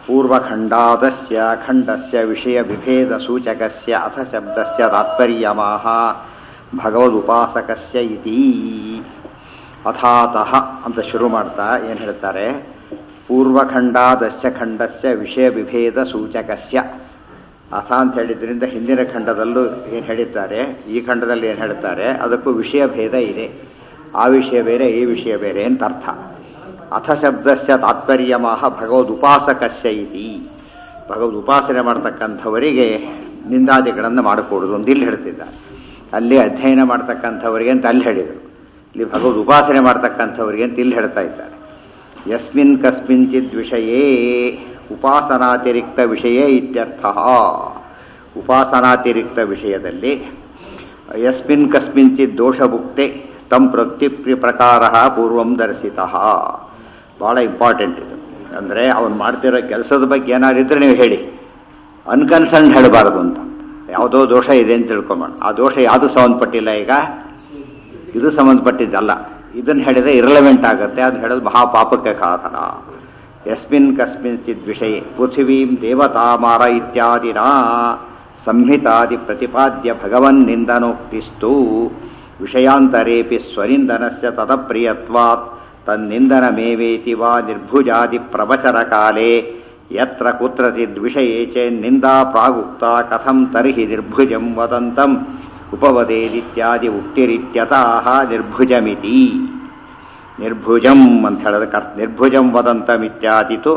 ಪೂರ್ವಖಂಡಾದಸ್ಯ ಖಂಡಸ್ಯ ವಿಷಯ ವಿಭೇದ ಸೂಚಕಸ್ಯ ಅಥ ಶಬ್ದಸ್ಯ ತಾತ್ಪರ್ಯಮಾಹ ಭಗವದುಪಾಸಕಸ್ಯ ಇತಿ ಅಥಾತಃ ಅಂತ ಶುರು ಮಾಡ್ತಾ ಏನು ಹೇಳ್ತಾರೆ ಪೂರ್ವಖಂಡಾದಸ್ಯ ಖಂಡಸ್ಯ ವಿಷಯ ವಿಭೇದ ಸೂಚಕಸ್ಯ ಅಥ ಅಂತ ಹೇಳಿದ್ರಿಂದ ಹಿಂದಿನ ಖಂಡದಲ್ಲೂ ಏನು ಹೇಳಿದ್ದಾರೆ ಈ ಖಂಡದಲ್ಲಿ ಏನು ಹೇಳ್ತಾರೆ ಅದಕ್ಕೂ ವಿಷಯ ಭೇದ ಇದೆ ಆ ವಿಷಯ ಬೇರೆ ಈ ವಿಷಯ ಬೇರೆ ಅಂತ ಅರ್ಥ ಅಥ ಶಬ್ದಸ್ಯ ತಾತ್ಪರ್ಯಮಾಹ ಭಗವದುಪಾಸಕಸ್ಯ ಇತಿ ಭಗವದ್ ಉಪಾಸನೆ ಮಾಡ್ತಕ್ಕಂಥವರಿಗೆ ನಿಂದಾದಿಗಳನ್ನು ಮಾಡಿಕೊಡುದು ಅಂತ ಇಲ್ಲಿ ಹೇಳ್ತಿದ್ದಾರೆ ಅಲ್ಲಿ ಅಧ್ಯಯನ ಮಾಡ್ತಕ್ಕಂಥವರಿಗೆ ಅಂತ ಅಲ್ಲಿ ಹೇಳಿದರು ಇಲ್ಲಿ ಭಗವದ್ ಉಪಾಸನೆ ಮಾಡ್ತಕ್ಕಂಥವರಿಗೆ ಅಂತ ಇಲ್ಲಿ ಹೇಳ್ತಾ ಇದ್ದಾರೆ ಯಸ್ಮಿನ್ ಕಸ್ಮಿಂಚಿದ್ ವಿಷಯೇ ಉಪಾಸನಾತಿರಿಕ್ತ ವಿಷಯ ಇತ್ಯರ್ಥ ಉಪಾಸನಾತಿರಿಕ್ತ ವಿಷಯದಲ್ಲಿ ಯಸ್ಮಿನ್ ಕಸ್ಮಿಂಚಿತ್ ದೋಷಭುಕ್ತೆ ತಂ ಪ್ರತಿ ಪ್ರಕಾರ ಪೂರ್ವಂ ದರ್ಶಿತಃ ಭಾಳ ಇಂಪಾರ್ಟೆಂಟ್ ಇದು ಅಂದರೆ ಅವನು ಮಾಡ್ತಿರೋ ಕೆಲಸದ ಬಗ್ಗೆ ಏನಾದ್ರು ಇದ್ರೆ ನೀವು ಹೇಳಿ ಅನ್ಕನ್ಸರ್ನ್ ಹೇಳಬಾರದು ಅಂತ ಯಾವುದೋ ದೋಷ ಇದೆ ಅಂತ ತಿಳ್ಕೊಂಬೋಣ ಆ ದೋಷ ಯಾವುದು ಸಂಬಂಧಪಟ್ಟಿಲ್ಲ ಈಗ ಇದು ಸಂಬಂಧಪಟ್ಟಿದ್ದಲ್ಲ ಇದನ್ನು ಹೇಳಿದ್ರೆ ಇರಲೆವೆಂಟ್ ಆಗುತ್ತೆ ಅದು ಹೇಳೋದು ಮಹಾಪಾಪಕ್ಕೆ ಕಾರಣ ಯಸ್ಮಿನ್ ಕಸ್ಮಿಂಚಿದ್ ವಿಷಯ ಪೃಥಿವೀಂ ದೇವತಾಮಾರ ಇತ್ಯಾದಿನ ಸಂಹಿತಾದಿ ಪ್ರತಿಪಾದ್ಯ ಭಗವನ್ನಿಂದನೋಕ್ತಿಸ್ತು ವಿಷಯಾಂತರೇಪಿ ಸ್ವನಿಂದನಸ್ಯ ತದಪ್ರಿಯತ್ವಾತ್ ತನ್ನಿಂದನಮೇವೇತಿ ವಾ ನಿರ್ಭುಜಾದಿ ಪ್ರವಚನಕಾಲೇ ಯತ್ರ ಕುತ್ರಚಿದ್ವಿಷಯೇ ಚೇನ್ನಿಂದಾ ಪ್ರಾಗುಕ್ತ ಕಥಂ ತರ್ಹಿ ನಿರ್ಭುಜಂ ವದಂತಂ ಉಪವದೇದಿತ್ಯಾದಿ ಉಕ್ತಿರಿತ್ಯತಃ ನಿರ್ಭುಜಮಿತಿ ನಿರ್ಭುಜಂ ಅಂತ ಹೇಳಿದ ಕರ್ ನಿರ್ಭುಜಂ ವದಂತಮಿತ್ಯಾದಿತು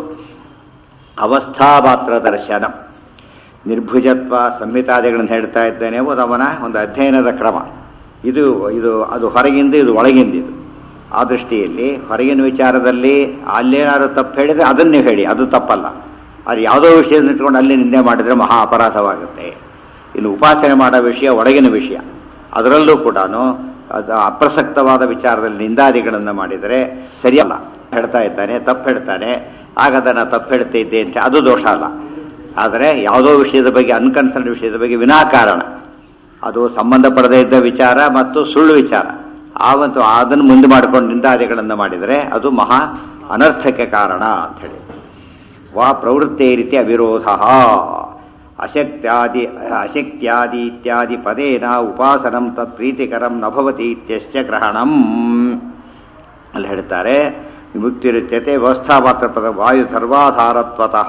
ಅವಸ್ಥಾಮಾತ್ರ ದರ್ಶನ ನಿರ್ಭುಜತ್ವ ಸಂಹಿತಾದಿಗಳನ್ನು ಹೇಳ್ತಾ ಇದ್ದೇನೆ ಅವನ ಒಂದು ಅಧ್ಯಯನದ ಕ್ರಮ ಇದು ಇದು ಅದು ಹೊರಗಿಂದ ಇದು ಒಳಗಿಂದ ಇದು ಆ ದೃಷ್ಟಿಯಲ್ಲಿ ಹೊರಗಿನ ವಿಚಾರದಲ್ಲಿ ಅಲ್ಲೇನಾದ್ರು ತಪ್ಪು ಹೇಳಿದರೆ ಅದನ್ನೇ ಹೇಳಿ ಅದು ತಪ್ಪಲ್ಲ ಅದು ಯಾವುದೋ ವಿಷಯ ಇಟ್ಕೊಂಡು ಅಲ್ಲಿ ನಿಂದೆ ಮಾಡಿದರೆ ಮಹಾ ಅಪರಾಧವಾಗುತ್ತೆ ಇನ್ನು ಉಪಾಸನೆ ಮಾಡೋ ವಿಷಯ ಒಳಗಿನ ವಿಷಯ ಅದರಲ್ಲೂ ಕೂಡ ಅದು ಅಪ್ರಸಕ್ತವಾದ ವಿಚಾರದಲ್ಲಿ ನಿಂದಾದಿಗಳನ್ನು ಮಾಡಿದರೆ ಸರಿಯಲ್ಲ ಹೇಳ್ತಾ ಇದ್ದಾನೆ ತಪ್ಪು ಹೇಳ್ತಾನೆ ಆಗ ಅದನ್ನು ತಪ್ಪು ಹೇಳ್ತಾ ಇದ್ದೆ ಅಂತ ಅದು ದೋಷ ಅಲ್ಲ ಆದರೆ ಯಾವುದೋ ವಿಷಯದ ಬಗ್ಗೆ ಅನ್ಕನ್ಸರ್ನ್ ವಿಷಯದ ಬಗ್ಗೆ ವಿನಾಕಾರಣ ಅದು ಸಂಬಂಧಪಡದೇ ಇದ್ದ ವಿಚಾರ ಮತ್ತು ಸುಳ್ಳು ವಿಚಾರ ಆವಂತು ಅದನ್ನು ಮುಂದೆ ಮಾಡಿಕೊಂಡು ನಿಂದಾದಿಗಳನ್ನು ಮಾಡಿದರೆ ಅದು ಮಹಾ ಅನರ್ಥಕ್ಕೆ ಕಾರಣ ಅಂಥೇಳಿ ವಾ ಪ್ರವೃತ್ತೇ ರೀತಿ ಅವಿರೋಧ ಅಶಕ್ತ್ಯಾದಿ ಅಶಕ್ತ್ಯಾದಿ ಇತ್ಯಾದಿ ಪದೇನ ಉಪಾಸನಂ ತತ್ ಪ್ರೀತಿಕರಂ ನಭವತಿ ಇತ್ಯಶ್ಚ ಗ್ರಹಣಂ ಅಲ್ಲಿ ಹೇಳ್ತಾರೆ ಮುಕ್ತಿರುತ್ಯತೆ ವ್ಯವಸ್ಥಾ ಮಾತ್ರ ಪದ ವಾಯು ಸರ್ವಾಧಾರತ್ವತಃ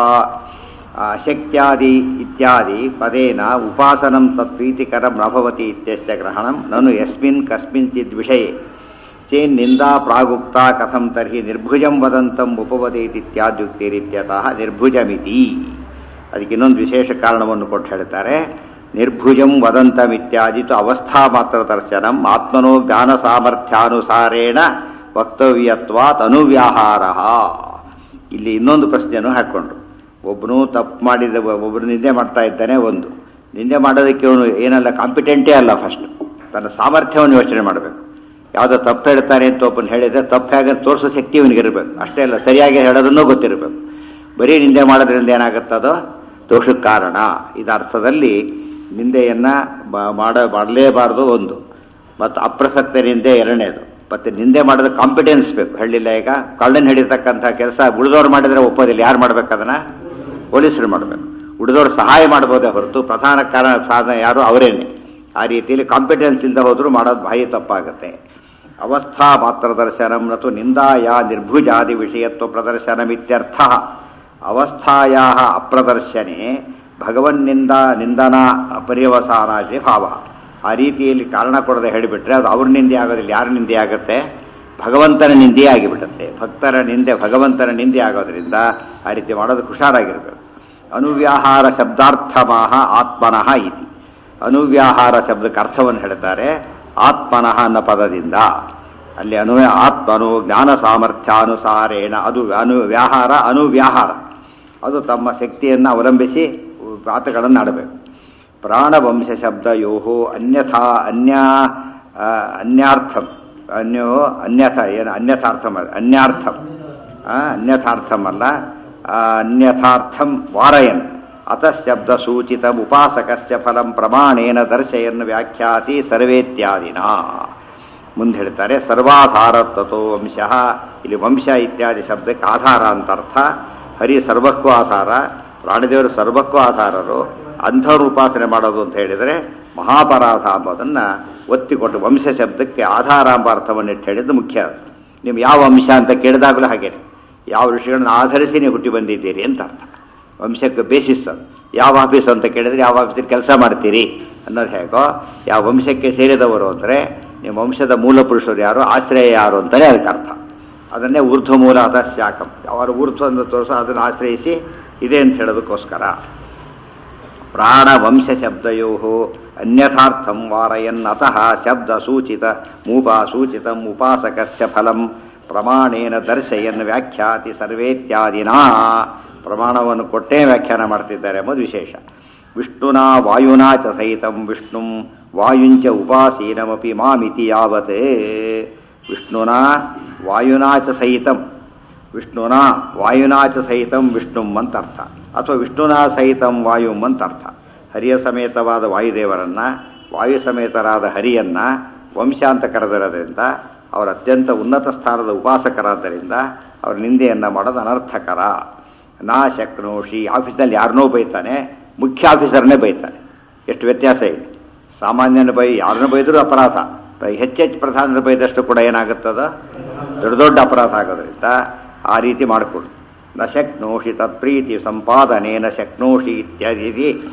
ಅಶಕ್ತ್ಯಾದಿ ಇತ್ಯಾದಿ ಪದೇನ ಉಪಾಸನಂ ತತ್ ಪ್ರೀತಿಕರಂ ನಭವತಿ ಇತ್ಯಶ್ಚ ಗ್ರಹಣಂ ನನು ಯಸ್ಮಿನ್ ಕಸ್ಮಿಂಚಿದ್ ವಿಷಯೇ ಚೇನ್ ನಿಂದಾ ಪ್ರಾಗುಕ್ತ ಕಥಂ ತರ್ಹಿ ನಿರ್ಭುಜಂ ವದಂತಂ ಉಪವದೇತಿ ಇತ್ಯಾದ್ಯುಕ್ತಿರಿತ್ಯತಃ ನಿರ್ಭುಜಮಿತಿ ಅದಕ್ಕೆ ಇನ್ನೊಂದು ವಿಶೇಷ ಕಾರಣವನ್ನು ಕೊಟ್ಟು ಹೇಳ್ತಾರೆ ನಿರ್ಭುಜಂ ವದಂತಮಿತ್ಯಾದಿತು ಅವಸ್ಥಾ ಮಾತ್ರ ದರ್ಶನಂ ಆತ್ಮನೋ ಜ್ಞಾನ ಸಾಮರ್ಥ್ಯಾನುಸಾರೇಣ ವಕ್ತವ್ಯತ್ವಾತ್ ಅನುವ್ಯಾಹಾರ ಇಲ್ಲಿ ಇನ್ನೊಂದು ಪ್ರಶ್ನೆಯನ್ನು ಹಾಕ್ಕೊಂಡ್ರು ಒಬ್ಬನು ತಪ್ಪು ಮಾಡಿದ ಒಬ್ಬರು ನಿಂದೆ ಮಾಡ್ತಾ ಇದ್ದಾನೆ ಒಂದು ನಿಂದೆ ಮಾಡೋದಕ್ಕೆ ಅವನು ಏನಲ್ಲ ಕಾಂಪಿಟೆಂಟೇ ಅಲ್ಲ ಫಸ್ಟ್ ತನ್ನ ಸಾಮರ್ಥ್ಯವನ್ನು ಯೋಚನೆ ಮಾಡಬೇಕು ಯಾವುದೋ ತಪ್ಪು ಹೇಳ್ತಾನೆ ಅಂತ ಒಬ್ಬನು ಹೇಳಿದರೆ ತಪ್ಪು ಹೇಗೆ ತೋರಿಸೋ ಶಕ್ತಿ ಅವನಿಗೆ ಇರಬೇಕು ಅಷ್ಟೇ ಅಲ್ಲ ಸರಿಯಾಗಿ ಹೇಳೋದನ್ನೂ ಗೊತ್ತಿರಬೇಕು ಬರೀ ನಿಂದೆ ಮಾಡೋದ್ರಿಂದ ಏನಾಗುತ್ತದೋ ದೋಷಕ್ಕೆ ಕಾರಣ ಇದ ಅರ್ಥದಲ್ಲಿ ನಿಂದೆಯನ್ನು ಮಾಡ ಮಾಡಲೇಬಾರ್ದು ಒಂದು ಮತ್ತು ಅಪ್ರಸಕ್ತ ನಿಂದೆ ಎರಡನೇದು ಮತ್ತು ನಿಂದೆ ಮಾಡೋದು ಕಾಂಪಿಟೆನ್ಸ್ ಬೇಕು ಹೇಳಿಲ್ಲ ಈಗ ಕಳ್ಳನ್ ಹಿಡಿತಕ್ಕಂಥ ಕೆಲಸ ಉಳಿದವ್ರು ಮಾಡಿದರೆ ಒಪ್ಪೋದಿಲ್ಲ ಯಾರು ಮಾಡ್ಬೇಕು ಅದನ್ನು ಪೊಲೀಸರು ಮಾಡಬೇಕು ಉಳಿದವ್ರು ಸಹಾಯ ಮಾಡ್ಬೋದೇ ಹೊರತು ಪ್ರಧಾನ ಕಾರಣ ಸಾಧನ ಯಾರು ಅವರೇನೆ ಆ ರೀತಿಯಲ್ಲಿ ಕಾಂಪಿಟೆನ್ಸ್ ಇಲ್ಲದೆ ಹೋದರೂ ಮಾಡೋದು ಬಾಯಿ ತಪ್ಪಾಗುತ್ತೆ ಅವಸ್ಥಾ ಮಾತ್ರ ದರ್ಶನಂ ನತು ನಿಂದಾಯ ನಿರ್ಭುಜಾದಿ ವಿಷಯತ್ವ ಪ್ರದರ್ಶನಮಿತ್ಯರ್ಥ ಅವಸ್ಥಾಯಾ ಅಪ್ರದರ್ಶನೆ ಭಗವನ್ನಿಂದ ನಿಂದನಾ ಪರ್ಯವಸಾನಾಜಿ ಭಾವ ಆ ರೀತಿಯಲ್ಲಿ ಕಾರಣ ಕೊಡದೆ ಹೇಳಿಬಿಟ್ರೆ ಅದು ಅವ್ರ ನಿಂದೆ ಆಗೋದಿಲ್ಲ ಯಾರ ನಿಂದೆ ಆಗುತ್ತೆ ಭಗವಂತನ ನಿಂದೆ ಆಗಿಬಿಡುತ್ತೆ ಭಕ್ತರ ನಿಂದೆ ಭಗವಂತನ ನಿಂದೆ ಆಗೋದ್ರಿಂದ ಆ ರೀತಿ ಮಾಡೋದು ಹುಷಾರಾಗಿರ್ಬೇಕು ಅನುವ್ಯಾಹಾರ ಶಬ್ದಾರ್ಥಮಾಹ ಆತ್ಮನಃ ಇತಿ ಅನುವ್ಯಾಹಾರ ಶಬ್ದಕ್ಕೆ ಅರ್ಥವನ್ನು ಹೇಳ್ತಾರೆ ಆತ್ಮನಃ ಅನ್ನೋ ಪದದಿಂದ ಅಲ್ಲಿ ಅನು ಆತ್ಮನು ಜ್ಞಾನ ಸಾಮರ್ಥ್ಯಾನುಸಾರೇಣ ಅದು ಅನು ವ್ಯಾಹಾರ ಅನುವ್ಯಾಹಾರ ಅದು ತಮ್ಮ ಶಕ್ತಿಯನ್ನು ಅವಲಂಬಿಸಿ ಮಾತುಗಳನ್ನು ಆಡಬೇಕು ಪ್ರಾಣವಂಶ ಶಬ್ದಯೋ ಅನ್ಯಥಾ ಅನ್ಯ ಅನ್ಯಾರ್ಥಂ ಅನ್ಯೋ ಅನ್ಯಥ ಏನು ಅನ್ಯಥಾರ್ಥಂ ಅನ್ಯಾರ್ಥಂ ಅನ್ಯಥಾರ್ಥಂ ಅಲ್ಲ ಅನ್ಯಥಾರ್ಥಂ ವಾರಯನ್ ಅತಃ ಶಬ್ದ ಸೂಚಿತ ಉಪಾಸಕಸ್ಯ ಫಲಂ ಪ್ರಮಾಣೇನ ದರ್ಶಯನ್ ವ್ಯಾಖ್ಯಾತಿ ಸರ್ವೇತ್ಯಾದಿನ ಮುಂದೆ ಹೇಳ್ತಾರೆ ಸರ್ವಾಧಾರತ್ವತೋ ವಂಶ ಇಲ್ಲಿ ವಂಶ ಇತ್ಯಾದಿ ಶಬ್ದಕ್ಕೆ ಆಧಾರ ಅಂತ ಅರ್ಥ ಹರಿ ಸರ್ವಕ್ಕೂ ಆಧಾರ ಪ್ರಾಣದೇವರು ಸರ್ವಕ್ಕೂ ಆಧಾರರು ಅಂಥವ್ರು ಉಪಾಸನೆ ಮಾಡೋದು ಅಂತ ಹೇಳಿದರೆ ಮಹಾಪರಾಧ ಎಂಬುದನ್ನು ಒತ್ತಿಕೊಟ್ಟು ವಂಶ ಶಬ್ದಕ್ಕೆ ಆಧಾರ ಎಂಬ ಅರ್ಥವನ್ನು ಇಟ್ಟು ಹೇಳಿದ್ದು ಮುಖ್ಯ ನೀವು ಯಾವ ವಂಶ ಅಂತ ಕೇಳಿದಾಗಲೂ ಹಾಗೆ ಯಾವ ಋಷಿಗಳನ್ನ ಆಧರಿಸಿ ನೀವು ಹುಟ್ಟಿ ಬಂದಿದ್ದೀರಿ ಅಂತ ಅರ್ಥ ವಂಶಕ್ಕೆ ಬೇಸಿಸ್ ಅದು ಯಾವ ಆಫೀಸ್ ಅಂತ ಕೇಳಿದ್ರೆ ಯಾವ ಆಫೀಸಲ್ಲಿ ಕೆಲಸ ಮಾಡ್ತೀರಿ ಅನ್ನೋದು ಹೇಗೋ ಯಾವ ವಂಶಕ್ಕೆ ಸೇರಿದವರು ಅಂದರೆ ನಿಮ್ಮ ವಂಶದ ಮೂಲ ಪುರುಷರು ಯಾರು ಆಶ್ರಯ ಯಾರು ಅಂತಲೇ ಅದಕ್ಕೆ ಅರ್ಥ ಅದನ್ನೇ ಊರ್ಧ್ವ ಮೂಲ ಅದ ಶಾಖಂ ಅವರ ಊರ್ಧ್ವ ಅಂತ ತೋರಿಸೋ ಅದನ್ನು ಆಶ್ರಯಿಸಿ ಇದೆ ಅಂತ ಹೇಳೋದಕ್ಕೋಸ್ಕರ ಪ್ರಾಣ ವಂಶ ಶಬ್ದಯೋ ಅನ್ಯಥಾರ್ಥಂ ವಾರಯನ್ ಅತಃ ಶಬ್ದ ಸೂಚಿತ ಮೂಪ ಸೂಚಿತ ಉಪಾಸಕಸ್ಯ ಫಲಂ ಪ್ರಮಾಣೇನ ದರ್ಶಯನ್ ವ್ಯಾಖ್ಯಾತಿ ಸರ್ವೇತ್ಯಾದಿನಾ ಪ್ರಮಾಣವನ್ನು ಕೊಟ್ಟೇ ವ್ಯಾಖ್ಯಾನ ಮಾಡ್ತಿದ್ದಾರೆ ಎಂಬುದು ವಿಶೇಷ ವಿಷ್ಣುನಾ ವಾಯುನಾ ಚ ಸಹಿತಂ ವಿಷ್ಣು ವಾಯುಂಚ ಉಪಾಸೀನಮಪಿ ಮಾಮಿತಿ ಯಾವತ್ ವಿಷ್ಣುನಾ ವಾಯುನಾ ಚ ಸಹಿತಂ ವಿಷ್ಣುನಾ ವಾಯುನಾ ಚ ಸಹಿತಂ ವಿಷ್ಣುಂ ಅಂತ ಅರ್ಥ ಅಥವಾ ವಿಷ್ಣುನಾ ಸಹಿತಂ ವಾಯುಂ ಅಂತ ಅರ್ಥ ಹರಿಯ ಸಮೇತವಾದ ವಾಯುದೇವರನ್ನ ವಾಯು ಸಮೇತರಾದ ಹರಿಯನ್ನ ವಂಶ ಅಂತ ಕರೆದಿರೋದ್ರಿಂದ ಅವರ ಅತ್ಯಂತ ಉನ್ನತ ಸ್ಥಾನದ ಉಪಾಸಕರಾದ್ದರಿಂದ ಅವರ ನಿಂದೆಯನ್ನು ಮಾಡೋದು ಅನರ್ಥಕರ ನಾ ಶಕ್ನೋಷಿ ಆಫೀಸ್ನಲ್ಲಿ ಯಾರನ್ನೋ ಬೈತಾನೆ ಮುಖ್ಯ ಆಫೀಸರ್ನೇ ಬೈತಾನೆ ಎಷ್ಟು ವ್ಯತ್ಯಾಸ ಇದೆ ಸಾಮಾನ್ಯನ ಬೈ ಯಾರನ್ನ ಬೈದರೂ ಅಪರಾಧ ಹೆಚ್ಚೆಚ್ಚು ಪ್ರಧಾನರ ಬೈದಷ್ಟು ಕೂಡ ಏನಾಗುತ್ತದ ದೊಡ್ಡ ದೊಡ್ಡ ಅಪರಾಧ ಆಗೋದ್ರಿಂದ ಆ ರೀತಿ ಮಾಡಿಕೊಡು ನ ಶಕ್ನೋಷಿ ತತ್ಪ್ರೀತಿ ಸಂಪಾದನೆ ನ ಶಕ್ನೋಷಿ ಇತ್ಯಾದಿ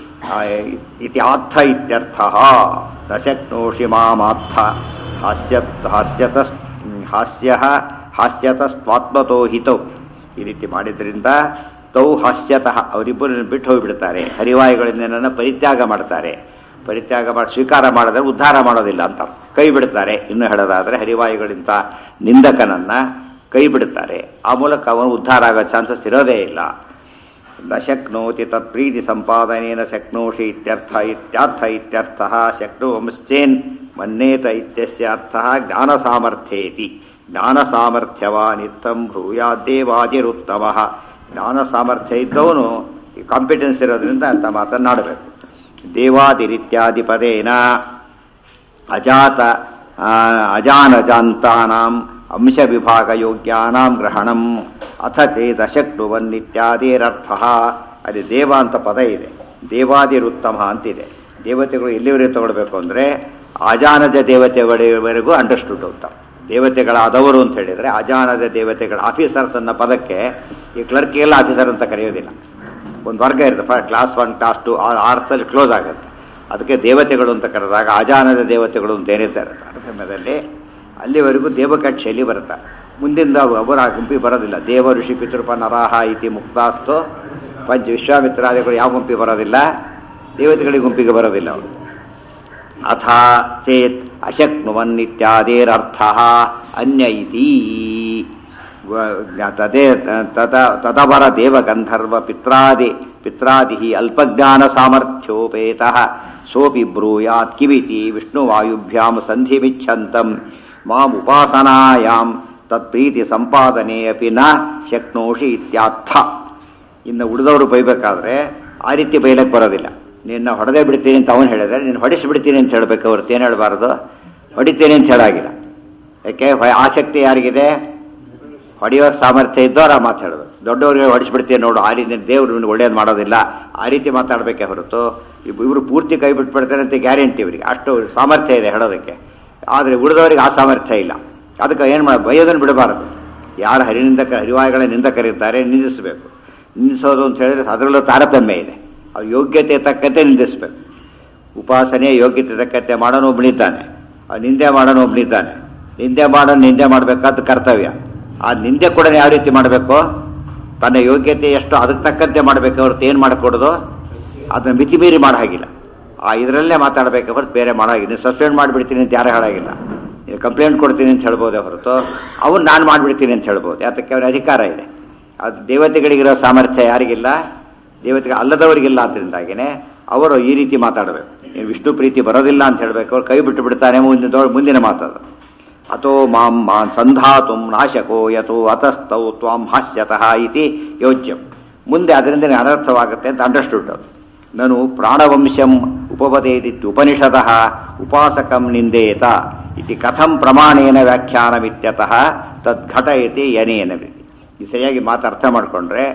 ಇತಿ ಆತ್ಥ ಇತ್ಯರ್ಥ ನ ಶಕ್ನೋಷಿ ಮಾಮಾತ್ಥ ಹಾಸ್ಯ ಹಾಸ್ಯತ ಹಾಸ್ಯ ಹಾಸ್ಯತಸ್ತ್ವಾತ್ಮತೋ ಹಿತೌ ಈ ರೀತಿ ಮಾಡಿದ್ರಿಂದ ತೌ ಹಾಸ್ಯತಃ ಅವರಿಬ್ಬರು ಬಿಟ್ಟು ಹೋಗಿಬಿಡ್ತಾರೆ ಹರಿವಾಯುಗಳಿಂದ ನನ್ನ ಪರಿತ್ಯಾಗ ಮಾಡ್ತಾರೆ ಪರಿತ್ಯಾಗ ಮಾಡಿ ಸ್ವೀಕಾರ ಮಾಡಿದ್ರೆ ಉದ್ಧಾರ ಮಾಡೋದಿಲ್ಲ ಅಂತ ಕೈ ಬಿಡ್ತಾರೆ ಇನ್ನು ಹೇಳೋದಾದರೆ ಹರಿವಾಯುಗಳಿಂದ ನಿಂದಕನನ್ನ ಕೈ ಬಿಡುತ್ತಾರೆ ಆ ಮೂಲಕ ಅವನು ಉದ್ಧಾರ ಆಗೋ ಚಾನ್ಸಸ್ ಇರೋದೇ ಇಲ್ಲ ನ ಶಕ್ನೋತಿ ತತ್ಪ್ರೀತಿ ಸಂಪಾದನೇನ ಶಕ್ನೋಷಿ ಇತ್ಯರ್ಥ ಇತ್ಯರ್ಥ ಇತ್ಯರ್ಥ ಶಕ್ನುವಂಶ್ಚೇನ್ ಮನ್ನೇತ ಇತ್ಯಸ್ಯ ಅರ್ಥ ಜ್ಞಾನ ಸಾಮರ್ಥ್ಯೇತಿ ಜ್ಞಾನ ಸಾಮರ್ಥ್ಯವಾನಿತ್ತಂ ಭೂಯಾದ್ದೇವಾದಿರುತ್ತಮ ಜ್ಞಾನ ಸಾಮರ್ಥ್ಯ ಇದ್ದವನು ಈ ಕಾಂಪಿಟೆನ್ಸ್ ಇರೋದ್ರಿಂದ ಅಂತ ಮಾತನ್ನಾಡಬೇಕು ದೇವಾದಿರಿತ್ಯಾದಿ ಪದೇನ ಅಜಾತ ಅಜಾನಜಾಂತಾನಾಂ ಅಂಶ ವಿಭಾಗ ಯೋಗ್ಯಾನಾಂ ಗ್ರಹಣಂ ಅಥ ಚೇತ ಶಕ್ನುವನ್ನಿತ್ಯಾದಿರರ್ಥ ಅಲ್ಲಿ ದೇವ ಅಂತ ಪದ ಇದೆ ದೇವಾದಿರುತ್ತಮ ಅಂತಿದೆ ದೇವತೆಗಳು ಎಲ್ಲಿವರೆಗೆ ತಗೊಳ್ಬೇಕು ಅಂದರೆ ಅಜಾನಜ ದೇವತೆಗಳವರೆಗೂ ಅಂಡರ್ಸ್ಟುಡ್ ಅಂತ ದೇವತೆಗಳಾದವರು ಅಂತ ಹೇಳಿದರೆ ಅಜಾನದ ದೇವತೆಗಳ ಆಫೀಸರ್ಸ್ ಅನ್ನೋ ಪದಕ್ಕೆ ಈ ಕ್ಲರ್ಕಿಗೆಲ್ಲ ಆಫೀಸರ್ ಅಂತ ಕರೆಯೋದಿಲ್ಲ ಒಂದು ವರ್ಗ ಇರುತ್ತೆ ಕ್ಲಾಸ್ ಒನ್ ಕ್ಲಾಸ್ ಟು ಆರ್ಥಲ್ಲಿ ಕ್ಲೋಸ್ ಆಗುತ್ತೆ ಅದಕ್ಕೆ ದೇವತೆಗಳು ಅಂತ ಕರೆದಾಗ ಅಜಾನದ ದೇವತೆಗಳು ಅಂತ ಏನಿರ್ತಾರೆ ಆ ಸಮಯದಲ್ಲಿ ಅಲ್ಲಿವರೆಗೂ ದೇವಕಕ್ಷೆಯಲ್ಲಿ ಬರುತ್ತಾರೆ ಮುಂದಿಂದ ಅವರು ಆ ಗುಂಪಿಗೆ ಬರೋದಿಲ್ಲ ದೇವ ಋಷಿ ಪಿತೃಪ ನರಾಹ ಇತಿ ಮುಕ್ತಾಸ್ತು ಪಂಚ ವಿಶ್ವಾಮಿತ್ರಾದಿಗಳು ಯಾವ ಗುಂಪಿಗೆ ಬರೋದಿಲ್ಲ ದೇವತೆಗಳಿಗೆ ಗುಂಪಿಗೆ ಬರೋದಿಲ್ಲ ಅವರು ಅಥ ಚೇತ್ ಅಶಕ್ನುವನ್ನಿತ್ಯಾದಿರರ್ಥ ಅನ್ಯ ಇತಿ ತದೇ ತದ ತದವರ ದೇವಗಂಧರ್ವ ಪಿತ್ರಾದಿ ಪಿತ್ರಾದಿ ಅಲ್ಪಜ್ಞಾನ ಸಾಮರ್ಥ್ಯೋಪೇತ ಸೋಪಿ ಬ್ರೂಯಾತ್ ಕಿವಿತಿ ವಿಷ್ಣುವಾಯುಭ್ಯಾಂ ಸಂಧಿಮಿಚ್ಛಂತಂ ಮಾಂ ಉಪಾಸನಾಯಾಂ ತತ್ಪ್ರೀತಿ ಸಂಪಾದನೆ ಅಪಿ ನ ಶಕ್ನೋಷಿ ಇತ್ಯಾರ್ಥ ಇನ್ನು ಉಳಿದವರು ಬೈಬೇಕಾದ್ರೆ ಆ ರೀತಿ ಬೈಲಕ್ಕೆ ಬರೋದಿಲ್ಲ ನಿನ್ನ ಹೊಡೆದೇ ಬಿಡ್ತೀನಿ ಅಂತ ಅವನು ಹೇಳಿದ್ರೆ ನೀನು ಹೊಡಿಸಿ ಬಿಡ್ತೀನಿ ಅಂತ ಹೇಳಬೇಕು ಅವ್ರದ್ದು ಏನು ಹೇಳಬಾರ್ದು ಹೊಡಿತೀನಿ ಅಂತ ಹೇಳಾಗಿಲ್ಲ ಯಾಕೆ ಆಸಕ್ತಿ ಯಾರಿಗಿದೆ ಹೊಡೆಯೋ ಸಾಮರ್ಥ್ಯ ಇದ್ದವ್ರು ಆ ಮಾತು ಹೇಳೋದು ದೊಡ್ಡವ್ರಿಗೆ ಹೊಡಿಸ್ಬಿಡ್ತೀನಿ ನೋಡು ಆ ರೀತಿ ದೇವರು ನಿಮ್ಗೆ ಒಳ್ಳೇದು ಮಾಡೋದಿಲ್ಲ ಆ ರೀತಿ ಮಾತಾಡಬೇಕೆ ಹೊರತು ಇವರು ಪೂರ್ತಿ ಕೈ ಬಿಟ್ಬಿಡ್ತಾರೆ ಅಂತ ಗ್ಯಾರಂಟಿ ಇವರಿಗೆ ಅಷ್ಟು ಸಾಮರ್ಥ್ಯ ಇದೆ ಹೇಳೋದಕ್ಕೆ ಆದರೆ ಉಳಿದವರಿಗೆ ಆ ಸಾಮರ್ಥ್ಯ ಇಲ್ಲ ಅದಕ್ಕೆ ಏನು ಮಾಡಿ ಬೈಯೋದನ್ನು ಬಿಡಬಾರದು ಯಾರು ಹರಿನಿಂದಕ ಹರಿವಾಯುಗಳ ನಿಂದಕರಿದ್ದಾರೆ ನಿಂದಿಸಬೇಕು ನಿಂದಿಸೋದು ಅಂತ ಹೇಳಿದ್ರೆ ಅದರಲ್ಲೂ ತಾರತಮ್ಯ ಇದೆ ಅವ್ರ ಯೋಗ್ಯತೆ ತಕ್ಕಂತೆ ನಿಂದಿಸಬೇಕು ಉಪಾಸನೆ ಯೋಗ್ಯತೆ ತಕ್ಕಂತೆ ಮಾಡೋನು ಒಬ್ಬನಿದ್ದಾನೆ ಅವ್ನು ನಿಂದೆ ಮಾಡೋನು ಒಬ್ಬನಿದ್ದಾನೆ ನಿಂದೆ ಮಾಡೋನು ನಿಂದೆ ಮಾಡಬೇಕಾದ ಕರ್ತವ್ಯ ಆ ನಿಂದೆ ಕೂಡ ಯಾವ ರೀತಿ ಮಾಡಬೇಕು ತನ್ನ ಯೋಗ್ಯತೆ ಎಷ್ಟು ಅದಕ್ಕೆ ತಕ್ಕಂತೆ ಮಾಡಬೇಕು ಹೊರತು ಏನು ಮಾಡಿಕೊಡೋದು ಅದನ್ನ ಮಿತಿ ಮೀರಿ ಮಾಡೋ ಹಾಗಿಲ್ಲ ಆ ಇದರಲ್ಲೇ ಮಾತಾಡಬೇಕು ಹೊರತು ಬೇರೆ ಮಾಡೋ ಹಾಗಿಲ್ಲ ನೀವು ಸಸ್ಪೆಂಡ್ ಮಾಡಿಬಿಡ್ತೀನಿ ಅಂತ ಯಾರು ಹೇಳಾಗಿಲ್ಲ ನೀವು ಕಂಪ್ಲೇಂಟ್ ಕೊಡ್ತೀನಿ ಅಂತ ಹೇಳ್ಬೋದೇ ಹೊರತು ಅವ್ನು ನಾನು ಮಾಡಿಬಿಡ್ತೀನಿ ಅಂತ ಹೇಳ್ಬೋದು ಯಾತಕ್ಕೆ ಅವನ ಅಧಿಕಾರ ಇದೆ ಅದು ದೇವತೆಗಳಿಗಿರೋ ಸಾಮರ್ಥ್ಯ ಯಾರಿಗಿಲ್ಲ ದೇವತೆಗೆ ಅಲ್ಲದವರಿಗಿಲ್ಲ ಅದರಿಂದಾಗಿನೇ ಅವರು ಈ ರೀತಿ ಮಾತಾಡಬೇಕು ನೀವು ವಿಷ್ಣು ಪ್ರೀತಿ ಬರೋದಿಲ್ಲ ಅಂತ ಹೇಳಬೇಕು ಅವ್ರು ಕೈ ಬಿಟ್ಟು ಬಿಡ್ತಾನೆ ಮುಂದಿನ ಮುಂದಿನ ಮಾತದು ಅಥೋ ಮಾಂ ಮಾ ಸಂಧಾತು ನಾಶಕೋ ಯಥೋ ಅತಸ್ತೌ ತ್ವಾಂ ಹಾಸ್ಯತಃ ಇತಿ ಯೋಜ್ಯಂ ಮುಂದೆ ಅದರಿಂದ ಅನರ್ಥವಾಗುತ್ತೆ ಅಂತ ಅಂಡರ್ಸ್ಟುಡ್ ಅದು ನಾನು ಪ್ರಾಣವಂಶಂ ಉಪಪದೇದಿತ್ತು ಉಪನಿಷದಃ ಉಪಾಸಕಂ ನಿಂದೇತ ಇತಿ ಕಥಂ ಪ್ರಮಾಣೇನ ವ್ಯಾಖ್ಯಾನವಿತ್ಯತಃ ತದ್ಘಟಯತಿ ಯನೇನ ಈ ಸರಿಯಾಗಿ ಮಾತು ಅರ್ಥ ಮಾಡಿಕೊಂಡ್ರೆ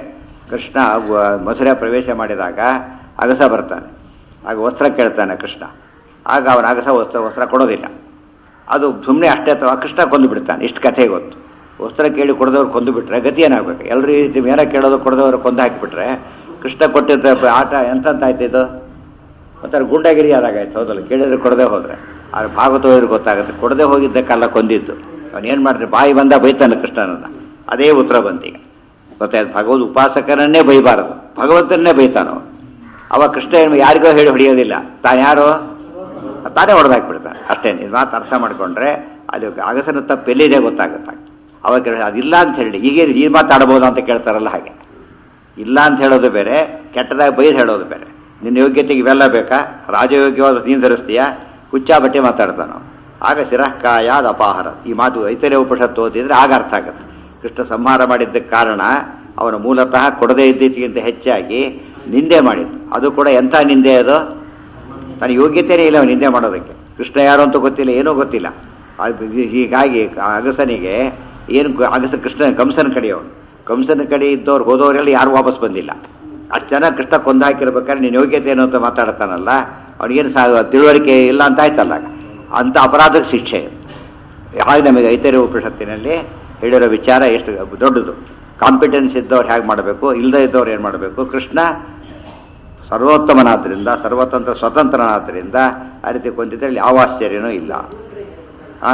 ಕೃಷ್ಣ ವ- ಮಥುರೆ ಪ್ರವೇಶ ಮಾಡಿದಾಗ ಅಗಸ ಬರ್ತಾನೆ ಆಗ ವಸ್ತ್ರ ಕೇಳ್ತಾನೆ ಕೃಷ್ಣ ಆಗ ಅವನ ಅಗಸ ವಸ್ತ್ರ ವಸ್ತ್ರ ಕೊಡೋದಿಲ್ಲ ಅದು ಸುಮ್ಮನೆ ಅಷ್ಟೇ ಅಥವಾ ಕೃಷ್ಣ ಕೊಂದು ಬಿಡ್ತಾನೆ ಇಷ್ಟು ಕಥೆ ಗೊತ್ತು ವಸ್ತ್ರ ಕೇಳಿ ಕೊಡದವ್ರು ಕೊಂದು ಬಿಟ್ರೆ ಗತಿ ಏನಾಗಬೇಕು ಎಲ್ಲರೂ ಈ ರೀತಿ ಮೇರ ಕೇಳೋದು ಕೊಡದವ್ರು ಕೊಂದು ಹಾಕಿಬಿಟ್ರೆ ಕೃಷ್ಣ ಕೊಟ್ಟಿದ್ದ ಆಟ ಎಂತಂತಾಯ್ತು ಇದು ಒಂಥರ ಗುಂಡಾಗಿರಿ ಆದಾಗಾಯ್ತು ಹೌದಲ್ಲ ಕೇಳಿದ್ರೆ ಕೊಡದೆ ಹೋದ್ರೆ ಆದ್ರೆ ಭಾಗವತ ಹೋದ್ರೆ ಗೊತ್ತಾಗುತ್ತೆ ಕೊಡದೆ ಹೋಗಿದ್ದಕ್ಕೆಲ್ಲ ಕೊಂದಿದ್ದು ಅವನು ಏನು ಮಾಡ್ತಾರೆ ಬಾಯಿ ಬಂದ ಬೈತಾನೆ ಕೃಷ್ಣನನ್ನ ಅದೇ ಉತ್ತರ ಬಂತೀಗ ಗೊತ್ತಾಯ್ತು ಭಗವದ್ ಉಪಾಸಕರನ್ನೇ ಬೈಬಾರದು ಭಗವಂತನ್ನೇ ಬೈತಾನ ಅವನು ಅವಾಗ ಕೃಷ್ಣ ಏನು ಯಾರಿಗೋ ಹೇಳಿ ಹೊಡೆಯೋದಿಲ್ಲ ತಾನು ಯಾರು ತಾನೇ ಹೊಡೆದಾಕ್ಬಿಡ್ತಾನೆ ಅಷ್ಟೇ ಇದು ಮಾತು ಅರ್ಥ ಮಾಡ್ಕೊಂಡ್ರೆ ಅಲ್ಲಿ ಅಗಸನ ತಪ್ಪು ಎಲ್ಲಿದೆ ಗೊತ್ತಾಗುತ್ತೆ ಅವಾಗ ಕೇಳಿ, ಅದಿಲ್ಲ ಅಂತ ಹೇಳಿ ಈಗ ಈ ಮಾತಾಡ್ಬೋದು ಅಂತ ಕೇಳ್ತಾರಲ್ಲ ಹಾಗೆ ಇಲ್ಲ ಅಂತ ಹೇಳೋದು ಬೇರೆ ಕೆಟ್ಟದಾಗಿ ಬೈದು ಹೇಳೋದು ಬೇರೆ ನಿನ್ನ ಯೋಗ್ಯತೆಗೆ ಇವೆಲ್ಲ ಬೇಕಾ ರಾಜಯೋಗ್ಯವಾದ ನೀನು ಧರಿಸ್ತೀಯಾ ಹುಚ್ಚಾ ಬಟ್ಟೆ ಮಾತಾಡ್ತಾನ ಅವ್ನು. ಆಗ ಶಿರಃಕಾಯಾದ ಅಪಾಹಾರ ಈ ಮಾತು ಐತರ್ಯ ಉಪನಿಷತ್ತು ಓದಿದ್ರೆ ಆಗ ಅರ್ಥ ಆಗುತ್ತೆ ಕೃಷ್ಣ ಸಂಹಾರ ಮಾಡಿದ್ದಕ್ಕೆ ಕಾರಣ ಅವನ ಮೂಲತಃ ಕೊಡದೇ ಇದ್ದಿದ್ದಕ್ಕಿಂತ ಹೆಚ್ಚಾಗಿ ನಿಂದೆ ಮಾಡಿದ್ದು ಅದು ಕೂಡ ಎಂಥ ನಿಂದೆ ಅದು ತನ್ನ ಯೋಗ್ಯತೆಯೇ ಇಲ್ಲ ಅವನು ನಿಂದೆ ಮಾಡೋದಕ್ಕೆ ಕೃಷ್ಣ ಯಾರು ಅಂತ ಗೊತ್ತಿಲ್ಲ ಏನೂ ಗೊತ್ತಿಲ್ಲ ಅದು ಹೀಗಾಗಿ ಅಗಸನಿಗೆ ಏನು ಗೊ- ಅಗಸ ಕೃಷ್ಣ ಕಂಸನ ಕಡೆಯವನು ಕಂಸನ ಕಡೆ ಇದ್ದವ್ರು ಹೋದವರೆಲ್ಲ ಯಾರು ವಾಪಸ್ ಬಂದಿಲ್ಲ ಅಷ್ಟು ಜನ ಕೃಷ್ಣ ಕೊಂದು ಹಾಕಿರ್ಬೇಕಾದ್ರೆ ನೀನು ಯೋಗ್ಯತೆ ಏನು ಅಂತ ಮಾತಾಡ್ತಾನಲ್ಲ ಅವನಿಗೇನು ಸಾ ತಿಳುವಳಿಕೆ ಇಲ್ಲ ಅಂತ ಆಯ್ತಲ್ಲ ಆಗ. ಅಂಥ ಅಪರಾಧಕ್ಕೆ ಶಿಕ್ಷೆ ಹಾಗೆ ನಮಗೆ ಐತರ್ಯ ಉಪನಿಷತ್ತಿನಲ್ಲಿ ಹೇಳಿರೋ ವಿಚಾರ ಎಷ್ಟು ದೊಡ್ಡದು ಕಾಂಪಿಟೆನ್ಸ್ ಇದ್ದವ್ರು ಹೇಗೆ ಮಾಡಬೇಕು ಇಲ್ಲದೇ ಇದ್ದವ್ರು ಏನು ಮಾಡಬೇಕು ಕೃಷ್ಣ ಸರ್ವೋತ್ತಮನಾದ್ದರಿಂದ ಸರ್ವತಂತ್ರ ಸ್ವತಂತ್ರನಾದ್ದರಿಂದ ಆ ರೀತಿ ಕೊಂದಿದ್ರಲ್ಲಿ ಯಾವ ಆಶ್ಚರ್ಯನೂ ಇಲ್ಲ ಆ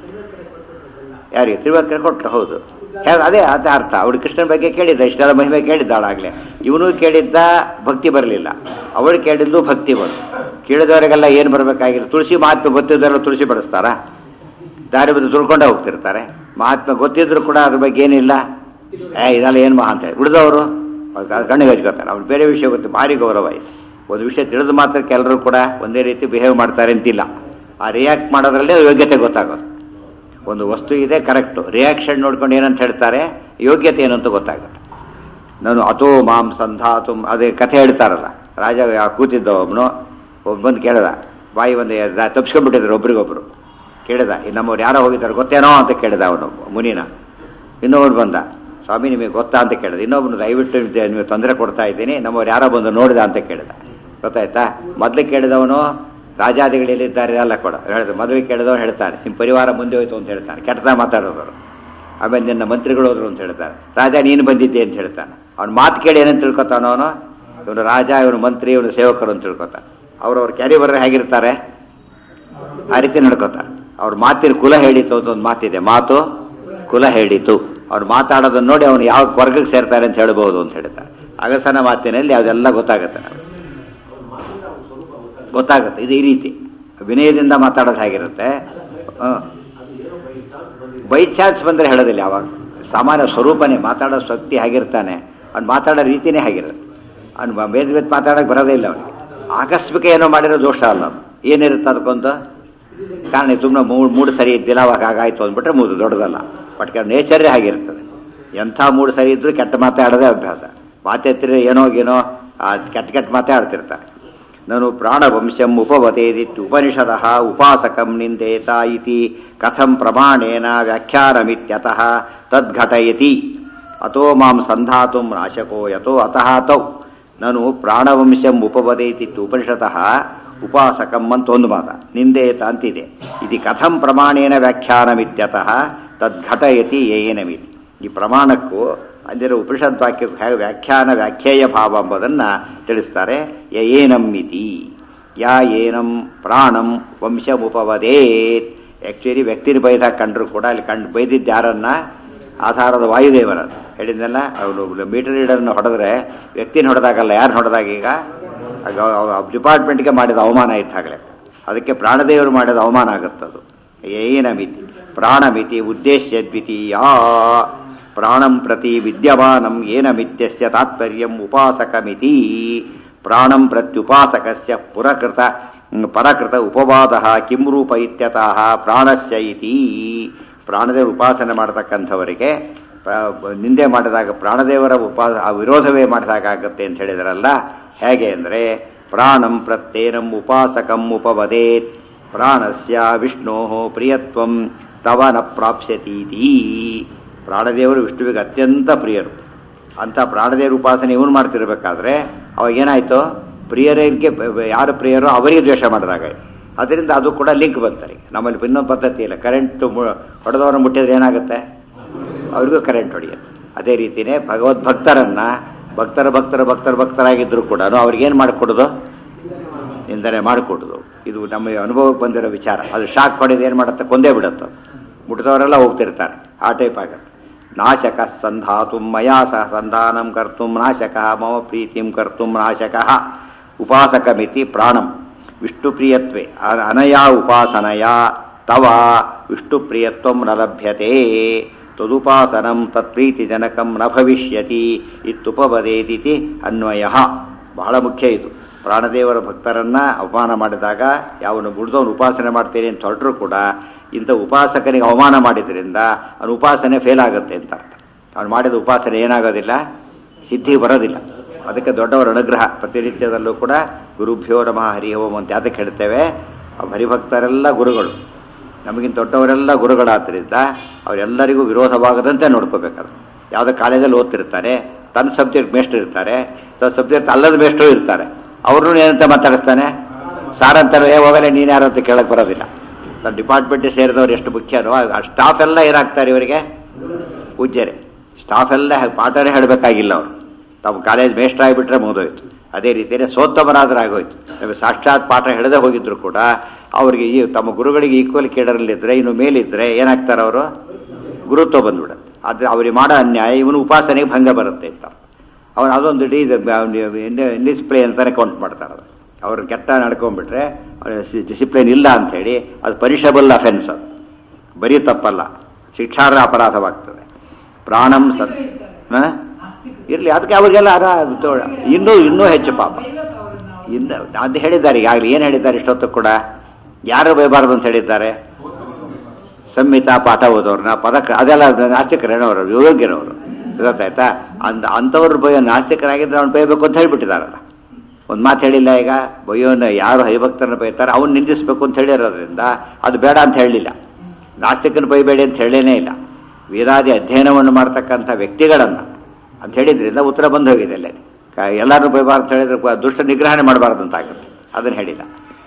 ಯಾರಿಗೆ ತಿರುವಕ್ಕರೆ ಕೊಟ್ಟರು ಹೌದು ಹೇಗೆ ಅದೇ ಅದೇ ಅರ್ಥ ಅವಳು ಕೃಷ್ಣನ ಬಗ್ಗೆ ಕೇಳಿದ್ದ ಇಷ್ಟೆಲ್ಲ ಮಹಿಮೆ ಕೇಳಿದ್ದಾಳಾಗಲೇ ಇವನು ಕೇಳಿದ್ದ ಭಕ್ತಿ ಬರಲಿಲ್ಲ ಅವಳು ಕೇಳಿದ್ದು ಭಕ್ತಿ ಬಂತು ಕೇಳಿದವರಿಗೆಲ್ಲ ಏನು ಬರಬೇಕಾಗಿಲ್ಲ ತುಳಸಿ ಮಹಾತ್ಮೆ ಗೊತ್ತಿದ್ದವರೆಲ್ಲ ತುಳಸಿ ಬಡಿಸ್ತಾರಾ ದಾರಿ ಬಂದು ತುಳ್ಕೊಂಡೇ ಹೋಗ್ತಿರ್ತಾರೆ ಮಹಾತ್ಮ ಗೊತ್ತಿದ್ರು ಕೂಡ ಅದ್ರ ಬಗ್ಗೆ ಏನಿಲ್ಲ ಏ ಇದೆಲ್ಲ ಏನು ಮಹಾ ಅಂತ ಹೇಳಿ ಉಳಿದವರು ಕಣ್ಣಿಗೆ ಹಚ್ಕೊತಾರೆ ಅವ್ರು ಬೇರೆ ವಿಷಯ ಗೊತ್ತು ಭಾರಿ ಗೌರವ ಇದೆ ಒಂದು ವಿಷಯ ತಿಳಿದು ಮಾತ್ರಕ್ಕೆ ಎಲ್ಲರೂ ಕೂಡ ಒಂದೇ ರೀತಿ ಬಿಹೇವ್ ಮಾಡ್ತಾರೆ ಅಂತಿಲ್ಲ ಆ ರಿಯಾಕ್ಟ್ ಮಾಡೋದ್ರಲ್ಲೇ ಯೋಗ್ಯತೆ ಗೊತ್ತಾಗೋದು ಒಂದು ವಸ್ತು ಇದೆ ಕರೆಕ್ಟು ರಿಯಾಕ್ಷನ್ ನೋಡ್ಕೊಂಡು ಏನಂತ ಹೇಳ್ತಾರೆ ಯೋಗ್ಯತೆ ಏನು ಅಂತ ಗೊತ್ತಾಗುತ್ತೆ ನಾನು ಅಥೋ ಮಾಂ ಸಂಧಾತು ಅದೇ ಕಥೆ ಹೇಳ್ತಾರಲ್ಲ ರಾಜ ಯಾ- ಕೂತಿದ್ದ ಒಬ್ಬನು ಒಬ್ಬ ಬಂದು ಕೇಳ್ದ ಬಾಯಿ ಒಂದು ದ- ತಪ್ಸ್ಕೊಂಡ್ಬಿಟ್ಟಿದ್ರು ಒಬ್ರಿಗೊಬ್ರು ಕೇಳಿದ ಈ ನಮ್ಮವ್ರು ಯಾರೋ ಹೋಗಿದ್ದಾರೆ ಗೊತ್ತೇನೋ ಅಂತ ಕೇಳಿದ ಅವನು ಮುನಿನ ಇನ್ನೊಬ್ರು ಬಂದ ಸ್ವಾಮಿ ನಿಮಗೆ ಗೊತ್ತಾ ಅಂತ ಕೇಳಿದ ಇನ್ನೊಬ್ಬನು ದಯವಿಟ್ಟು ನಿಮ್ಗೆ- ನಿಮಗೆ ತೊಂದರೆ ಕೊಡ್ತಾ ಇದ್ದೀನಿ ನಮ್ಮವ್ರು ಯಾರೋ ಬಂದು ನೋಡಿದ ಅಂತ ಕೇಳಿದ ಗೊತ್ತಾಯ್ತಾ ಮೊದಲು ಕೇಳಿದವನು ರಾಜಾದಿಗಳಲ್ಲಿದ್ದಾರೆ ಎಲ್ಲ ಕೊಡ ಹೇಳಿದ ಮದುವೆ ಕೇಳಿದವನು ಹೇಳ್ತಾನೆ ನಿಮ್ಮ ಪರಿವಾರ ಮುಂದೆ ಹೋಯ್ತು ಅಂತ ಹೇಳ್ತಾನೆ ಕೆಟ್ಟದಾಗ ಮಾತಾಡೋರು ಆಮೇಲೆ ನಿನ್ನ ಮಂತ್ರಿಗಳು ಹೋದ್ರು ಅಂತ ಹೇಳ್ತಾನೆ ರಾಜ ನೀನು ಬಂದಿದ್ದೆ ಅಂತ ಹೇಳ್ತಾನೆ ಅವ್ನ ಮಾತು ಕೇಳಿ ಏನಂತ ತಿಳ್ಕೊತಾನ ಅವನು ಇವನು ರಾಜ ಇವನು ಮಂತ್ರಿ ಇವನು ಸೇವಕರು ಅಂತ ತಿಳ್ಕೊತಾನೆ ಅವ್ರವ್ರ ಕ್ಯಾರಿಬರ್ ಹೇಗಿರ್ತಾರೆ ಆ ರೀತಿ ನಡ್ಕೋತಾರೆ ಅವ್ರ ಮಾತಿನ ಕುಲ ಹೇಳಿತು ಅಂತ ಒಂದು ಮಾತಿದೆ ಮಾತು ಕುಲ ಹೇಳಿತು ಅವ್ರು ಮಾತಾಡೋದನ್ನ ನೋಡಿ ಅವನು ಯಾವ ವರ್ಗಕ್ಕೆ ಸೇರ್ತಾರೆ ಅಂತ ಹೇಳ್ಬೋದು ಅಂತ ಹೇಳ್ತಾರೆ ಅಗಸನ ಮಾತಿನಲ್ಲಿ ಅದೆಲ್ಲ ಗೊತ್ತಾಗುತ್ತೆ ನಮ್ಗೆ. ಗೊತ್ತಾಗುತ್ತೆ ಇದು ಈ ರೀತಿ ವಿನಯದಿಂದ ಮಾತಾಡೋದು ಹೇಗಿರುತ್ತೆ ಬೈ ಚಾನ್ಸ್ ಬಂದರೆ ಹೇಳೋದಿಲ್ಲ ಯಾವಾಗ ಸಾಮಾನ್ಯ ಸ್ವರೂಪನೇ ಮಾತಾಡೋ ಶಕ್ತಿ ಹೇಗಿರ್ತಾನೆ ಅವ್ನು ಮಾತಾಡೋ ರೀತಿನೇ ಹೇಗಿರುತ್ತೆ ಅವ್ನು ಬೇದ್ ಬೇದ್ ಮಾತಾಡೋಕೆ ಬರೋದೇ ಇಲ್ಲ ಅವನಿಗೆ ಆಕಸ್ಮಿಕ ಏನೋ ಮಾಡಿರೋ ದೋಷ ಅಲ್ಲ ಅವ್ನು ಏನಿರುತ್ತೆ ಅದಕ್ಕೊಂದು ಕಾರಣ ಸುಮ್ಮನೆ ಮೂಡ್ ಮೂಡ್ ಸರಿ ಇದ್ದಿಲ್ಲ ಅವಾಗ ಹಾಗಾಯ್ತು ಅಂದ್ಬಿಟ್ರೆ ಮೂದು ದೊಡ್ಡದಲ್ಲ ಬಟ್ ನೇಚರೇ ಆಗಿರ್ತದೆ ಎಂಥ ಮೂಡ್ ಸರಿ ಇದ್ರೂ ಕೆಟ್ಟ ಮಾತಾಡೋದೇ ಅಭ್ಯಾಸ ಮಾತೆತ್ತಿರ ಏನೋ ಏನೋ ಆ ಕೆಟ್ಟ ಕೆಟ್ಟ ಮಾತಾಡ್ತಿರ್ತಾರೆ ನಾನು ಪ್ರಾಣವಂಶಂ ಉಪವತೇದಿತ್ತು ಉಪನಿಷದ ಉಪಾಸಕಂ ನಿಂದೇತ ಇತಿ ಕಥಂ ಪ್ರಮಾಣೇನ ವ್ಯಾಖ್ಯಾನಮಿತ್ಯತಃ ತದ್ಘಟಯತಿ ಅತೋ ಮಾಂ ಸಂಧಾತು ನಾಶಕೋ ಯಥೋ ಅತಃ ತೌ ನಾನು ಪ್ರಾಣವಂಶಂ ಉಪವದೇತಿ ಉಪನಿಷತಃ ಉಪಾಸಕಂ ಅಂತ ಒಂದು ಮಾತ ನಿಂದೇತ ಅಂತಿದೆ ಇದು ಕಥಂ ಪ್ರಮಾಣೇನ ವ್ಯಾಖ್ಯಾನಮಿತ್ಯತಃ ತದ್ಘಟಯತಿ ಏನಮಿತಿ ಈ ಪ್ರಮಾಣಕ್ಕೂ ಅಲ್ಲಿರೋ ಉಪನಿಷತ್ ವಾಕ್ಯಕ್ಕೂ ಹೇಗೆ ವ್ಯಾಖ್ಯಾನ ವ್ಯಾಖ್ಯೇಯ ಭಾವ ಎಂಬುದನ್ನು ತಿಳಿಸ್ತಾರೆ ಯ ಏನಂ ಇತಿ ಯಾ ಏನಂ ಪ್ರಾಣಂ ವಂಶಮುಪವದೇತ್ ಆ್ಯಕ್ಚುಲಿ ವ್ಯಕ್ತಿನ ಬೈದಾಗ ಕಂಡ್ರು ಕೂಡ ಅಲ್ಲಿ ಕಂಡು ಬೈದಿದ್ದು ಯಾರನ್ನ ಆಧಾರದ ವಾಯುದೇವರನ್ನು ಹೇಳಿದ್ನಲ್ಲ ಅವನು ಮೀಟರ್ ರೀಡರ್ನ ಹೊಡೆದ್ರೆ ವ್ಯಕ್ತಿನ ಹೊಡೆದಾಗಲ್ಲ ಯಾರು ಹೊಡೆದಾಗ ಈಗ ಡಿಪಾರ್ಟ್ಮೆಂಟ್ಗೆ ಮಾಡಿದ ಅವಮಾನ ಇದ್ದಾಗಲೇ ಅದಕ್ಕೆ ಪ್ರಾಣದೇವರು ಮಾಡಿದ ಅವಮಾನ ಆಗುತ್ತದು ಏನಮಿತಿ ಪ್ರಾಣಮಿತಿ ಉದ್ದೇಶ್ಯದ್ವಿತೀಯ ಪ್ರಾಣಂ ಪ್ರತಿ ವಿದ್ಯಮಾನಂ ಏನಮಿತ್ಯಸ್ಯ ತಾತ್ಪರ್ಯಂ ಉಪಾಸಕಮಿತಿ ಪ್ರಾಣಂ ಪ್ರತ್ಯುಪಾಸಕಸ್ಯ ಪುರಕೃತ ಪರಕೃತ ಉಪವಾದ ಕಿಂ ರೂಪ ಇತ್ಯತಃ ಪ್ರಾಣಸ್ಯ ಇತಿ ಪ್ರಾಣದೇವರು ಉಪಾಸನೆ ಮಾಡತಕ್ಕಂಥವರಿಗೆ ಪ್ರ- ನಿಂದೆ ಮಾಡಿದಾಗ ಪ್ರಾಣದೇವರ ಉಪಾ ಆ ವಿರೋಧವೇ ಮಾಡಿದಾಗ ಆಗುತ್ತೆ ಅಂತ ಹೇಳಿದ್ರಲ್ಲ ಹೇಗೆ ಅಂದರೆ ಪ್ರಾಣಂ ಪ್ರತ್ಯೇನಂ ಉಪಾಸಕಂ ಉಪವದೇತ್ ಪ್ರಾಣಸ್ಯ ವಿಷ್ಣೋ ಪ್ರಿಯತ್ವಂ ತವ ನ ಪ್ರಾಪ್ಸ್ಯತೀತಿ ಪ್ರಾಣದೇವರು ವಿಷ್ಣುವಿಗೆ ಅತ್ಯಂತ ಪ್ರಿಯರು ಅಂಥ ಪ್ರಾಣದೇವ್ರ ಉಪಾಸನೆ ಇವನು ಮಾಡ್ತಿರ್ಬೇಕಾದ್ರೆ ಅವಾಗ ಏನಾಯಿತು ಪ್ರಿಯರಿಗೆ ಬ- ಬ- ಯಾರು ಪ್ರಿಯರೋ ಅವರಿಗೆ ದ್ವೇಷ ಮಾಡಿದಾಗ ಅದರಿಂದ ಅದು ಕೂಡ ಲಿಂಕ್ ಬಂತಾರೆ ನಮ್ಮಲ್ಲಿ ಇನ್ನೊಂದು ಪದ್ಧತಿ ಇಲ್ಲ ಕರೆಂಟ್ ಹೊಡೆದವರನ್ನು ಮುಟ್ಟಿದ್ರೆ ಏನಾಗುತ್ತೆ ಅವ್ರಿಗೂ ಕರೆಂಟ್ ಹೊಡೆಯುತ್ತೆ ಅದೇ ರೀತಿಯೇ ಭಗವದ್ಭಕ್ತರನ್ನ ಭಕ್ತರ ಭಕ್ತರ ಭಕ್ತರ ಭಕ್ತರಾಗಿದ್ದರೂ ಕೂಡ ಅವ್ರಿಗೇನು ಮಾಡಿಕೊಡೋದು ನಿಂದನೆ ಮಾಡಿಕೊಡೋದು ಇದು ನಮ್ಮ ಅನುಭವಕ್ಕೆ ಬಂದಿರೋ ವಿಚಾರ ಅದು ಶಾಕ್ ಹೊಡೆದು ಏನು ಮಾಡುತ್ತೆ ಕೊಂದೇ ಬಿಡುತ್ತೆ ಮುಟ್ಟಿದವರೆಲ್ಲ ಹೋಗ್ತಿರ್ತಾರೆ ಆ ಟೈಪ್ ಆಗುತ್ತೆ ನಾಶಕ ಸಂಧಾತು ಮಯಾ ಸಹ ಸಂಧಾನಂ ಕರ್ತು ನಾಶಕ ಮಮ ಪ್ರೀತಿಂ ಕರ್ತು ನಾಶಕ ಉಪಾಸಕಮಿತಿ ಪ್ರಾಣಂ ವಿಷ್ಣುಪ್ರಿಯತ್ವೆ ಅ- ಅನಯಾ ಉಪಾಸನಯ ತವ ವಿಷ್ಣುಪ್ರಿಯತ್ವಂ ನ ಲಭ್ಯತೆ ತದುಪಾಸನಂ ತತ್ಪ್ರೀತಿಜನಕಂ ನ ಭವಿಷ್ಯತಿ ಇತ್ಯುಪವದೇದಿತಿ ಅನ್ವಯ ಬಹಳ ಮುಖ್ಯ ಇದು ಪ್ರಾಣದೇವರ ಭಕ್ತರನ್ನ ಅವಮಾನ ಮಾಡಿದಾಗ ಯಾವನು ಬಿಡ್ದವನು ಉಪಾಸನೆ ಮಾಡ್ತೇನೆ ಅಂತ ಹೊರಟರು ಕೂಡ ಇಂಥ ಉಪಾಸಕನಿಗೆ ಅವಮಾನ ಮಾಡಿದ್ರಿಂದ ಅವನ ಉಪಾಸನೆ ಫೇಲ್ ಆಗುತ್ತೆ ಅಂತ ಅರ್ಥ ಅವನು ಮಾಡಿದ ಉಪಾಸನೆ ಏನಾಗೋದಿಲ್ಲ ಸಿದ್ಧಿ ಬರೋದಿಲ್ಲ ಅದಕ್ಕೆ ದೊಡ್ಡವರ ಅನುಗ್ರಹ ಪ್ರತಿನಿತ್ಯದಲ್ಲೂ ಕೂಡ ಗುರುಭ್ಯೋ ನಮಃ ಹರಿ ಓಂ ಅಂತ ಯಾತಕ್ಕೆ ಹೇಳ್ತೇವೆ ಆ ಹರಿಭಕ್ತರೆಲ್ಲ ಗುರುಗಳು ನಮಗಿಂತ ದೊಡ್ಡವರೆಲ್ಲ ಗುರುಗಳಾದ್ದರಿಂದ ಅವರೆಲ್ಲರಿಗೂ ವಿರೋಧವಾಗದಂತೆ ನೋಡ್ಕೋಬೇಕಾದ್ರೆ ಯಾವುದೋ ಕಾಲೇಜಲ್ಲಿ ಓದ್ತಿರ್ತಾರೆ ತನ್ನ ಸಬ್ಜೆಕ್ಟ್ ಮೇಸ್ಟ್ರು ಇರ್ತಾರೆ ತನ್ನ ಸಬ್ಜೆಕ್ಟ್ ಅಲ್ಲದ ಮೇಸ್ಟ್ರು ಇರ್ತಾರೆ ಅವ್ರನ್ನೂ ಏನಂತ ಮಾತಾಡಿಸ್ತಾನೆ ಸಾರ್ ಅಂತಾರೆ ಏ ಹೋಗಲೇ ನೀನು ಯಾರು ಅಂತ ಕೇಳಕ್ಕೆ ಬರೋದಿಲ್ಲ ನನ್ನ ಡಿಪಾರ್ಟ್ಮೆಂಟ್ ಸೇರಿದವ್ರು ಎಷ್ಟು ಮುಖ್ಯನೋ ಆ ಸ್ಟಾಫ್ ಎಲ್ಲ ಏನಾಗ್ತಾರೆ ಇವರಿಗೆ ಪೂಜ್ಯರೇ ಸ್ಟಾಫ್ ಎಲ್ಲ ಪಾಠನೇ ಹೇಳಬೇಕಾಗಿಲ್ಲ ಅವರು ತಾವು ಕಾಲೇಜ್ ಮೇಸ್ಟ್ರ್ ಆಗಿಬಿಟ್ರೆ ಮುಗಿದೋಯ್ತು ಅದೇ ರೀತಿಯೇ ಸೋತ್ತಮರಾದ್ರೆ ಆಗೋಯ್ತು ನಮಗೆ ಸಾಕ್ಷಾತ್ ಪಾಠ ಹೇಳದೆ ಹೋಗಿದ್ರು ಕೂಡ ಅವರಿಗೆ ಈ ತಮ್ಮ ಗುರುಗಳಿಗೆ ಈಕ್ವಲ್ ಕೇಡರಲ್ಲಿದ್ದರೆ ಇನ್ನು ಮೇಲಿದ್ದರೆ ಏನಾಗ್ತಾರೆ ಅವರು ಗುರುತ್ವ ಬಂದ್ಬಿಡುತ್ತೆ ಆದರೆ ಅವ್ರಿಗೆ ಮಾಡೋ ಅನ್ಯಾಯ ಇವನು ಉಪಾಸನೆಗೆ ಭಂಗ ಬರುತ್ತೆ ಅಂತ ಅವನು ಅದೊಂದು ಡಿ ಡಿಸಿಪ್ಲಿನ್ ಅಂತಾನೆ ಕೌಂಟ್ ಮಾಡ್ತಾರೆ ಅದು ಅವ್ರು ಕೆಟ್ಟ ನಡ್ಕೊಂಡ್ಬಿಟ್ರೆ ಡಿಸಿಪ್ಲಿನ್ ಇಲ್ಲ ಅಂಥೇಳಿ ಅದು ಪನಿಷಬಲ್ ಅಫೆನ್ಸ್ ಅದು ಬರೀ ತಪ್ಪಲ್ಲ ಶಿಕ್ಷಾರ್ಹ ಅಪರಾಧವಾಗ್ತದೆ ಪ್ರಾಣಂ ಸತ್ ಇರಲಿ ಅದಕ್ಕೆ ಅವ್ರಿಗೆಲ್ಲ ಅರ ತೋ- ಇನ್ನೂ ಇನ್ನೂ ಹೆಚ್ಚು ಪಾಪ ಇನ್ನು ಅದು ಹೇಳಿದ್ದಾರೆ ಈಗಾಗಲೇ ಏನು ಹೇಳಿದ್ದಾರೆ ಇಷ್ಟೊತ್ತು ಕೂಡ ಯಾರು ಬೈಬಾರ್ದು ಅಂತ ಹೇಳಿದ್ದಾರೆ ಸಂಹಿತ ಪಾಠ ಓದೋರ್ನ ಪದಕ ಅದೆಲ್ಲ ನಾಸ್ತಿಕರೇನವರು ಯೋಗ್ಯರವರು ಗೊತ್ತಾಯ್ತಾ ಅಂದ ಅಂಥವ್ರು ಬೈಯೋ ನಾಸ್ತಿಕರಾಗಿದ್ರೆ ಅವ್ನು ಬೈಬೇಕು ಅಂತ ಹೇಳಿಬಿಟ್ಟಿದಾರಲ್ಲ ಒಂದು ಮಾತು ಹೇಳಿಲ್ಲ ಈಗ ಬೈಯೋನ ಯಾರು ಹರಿಭಕ್ತರನ್ನ ಬೈತಾರೆ ಅವ್ನು ನಿಂದಿಸ್ಬೇಕು ಅಂತ ಹೇಳಿರೋದ್ರಿಂದ ಅದು ಬೇಡ ಅಂತ ಹೇಳಲಿಲ್ಲ ನಾಸ್ತಿಕನ ಬೈಬೇಡಿ ಅಂತ ಹೇಳೇನೇ ಇಲ್ಲ ವೇದಾದಿ ಅಧ್ಯಯನವನ್ನು ಮಾಡ್ತಕ್ಕಂಥ ವ್ಯಕ್ತಿಗಳನ್ನು ಅಂತ ಹೇಳಿದ್ರಿಂದ ಉತ್ತರ ಬಂದು ಹೋಗಿದೆ ಅಲ್ಲೇ ಎಲ್ಲರೂ ಬೈಬಾರ್ದು ಅಂತ ಹೇಳಿದ್ರೆ ದುಷ್ಟ ನಿಗ್ರಹಣೆ ಮಾಡಬಾರ್ದು ಅಂತ ಆಗುತ್ತೆ ಅದನ್ನು ಹೇಳಿಲ್ಲ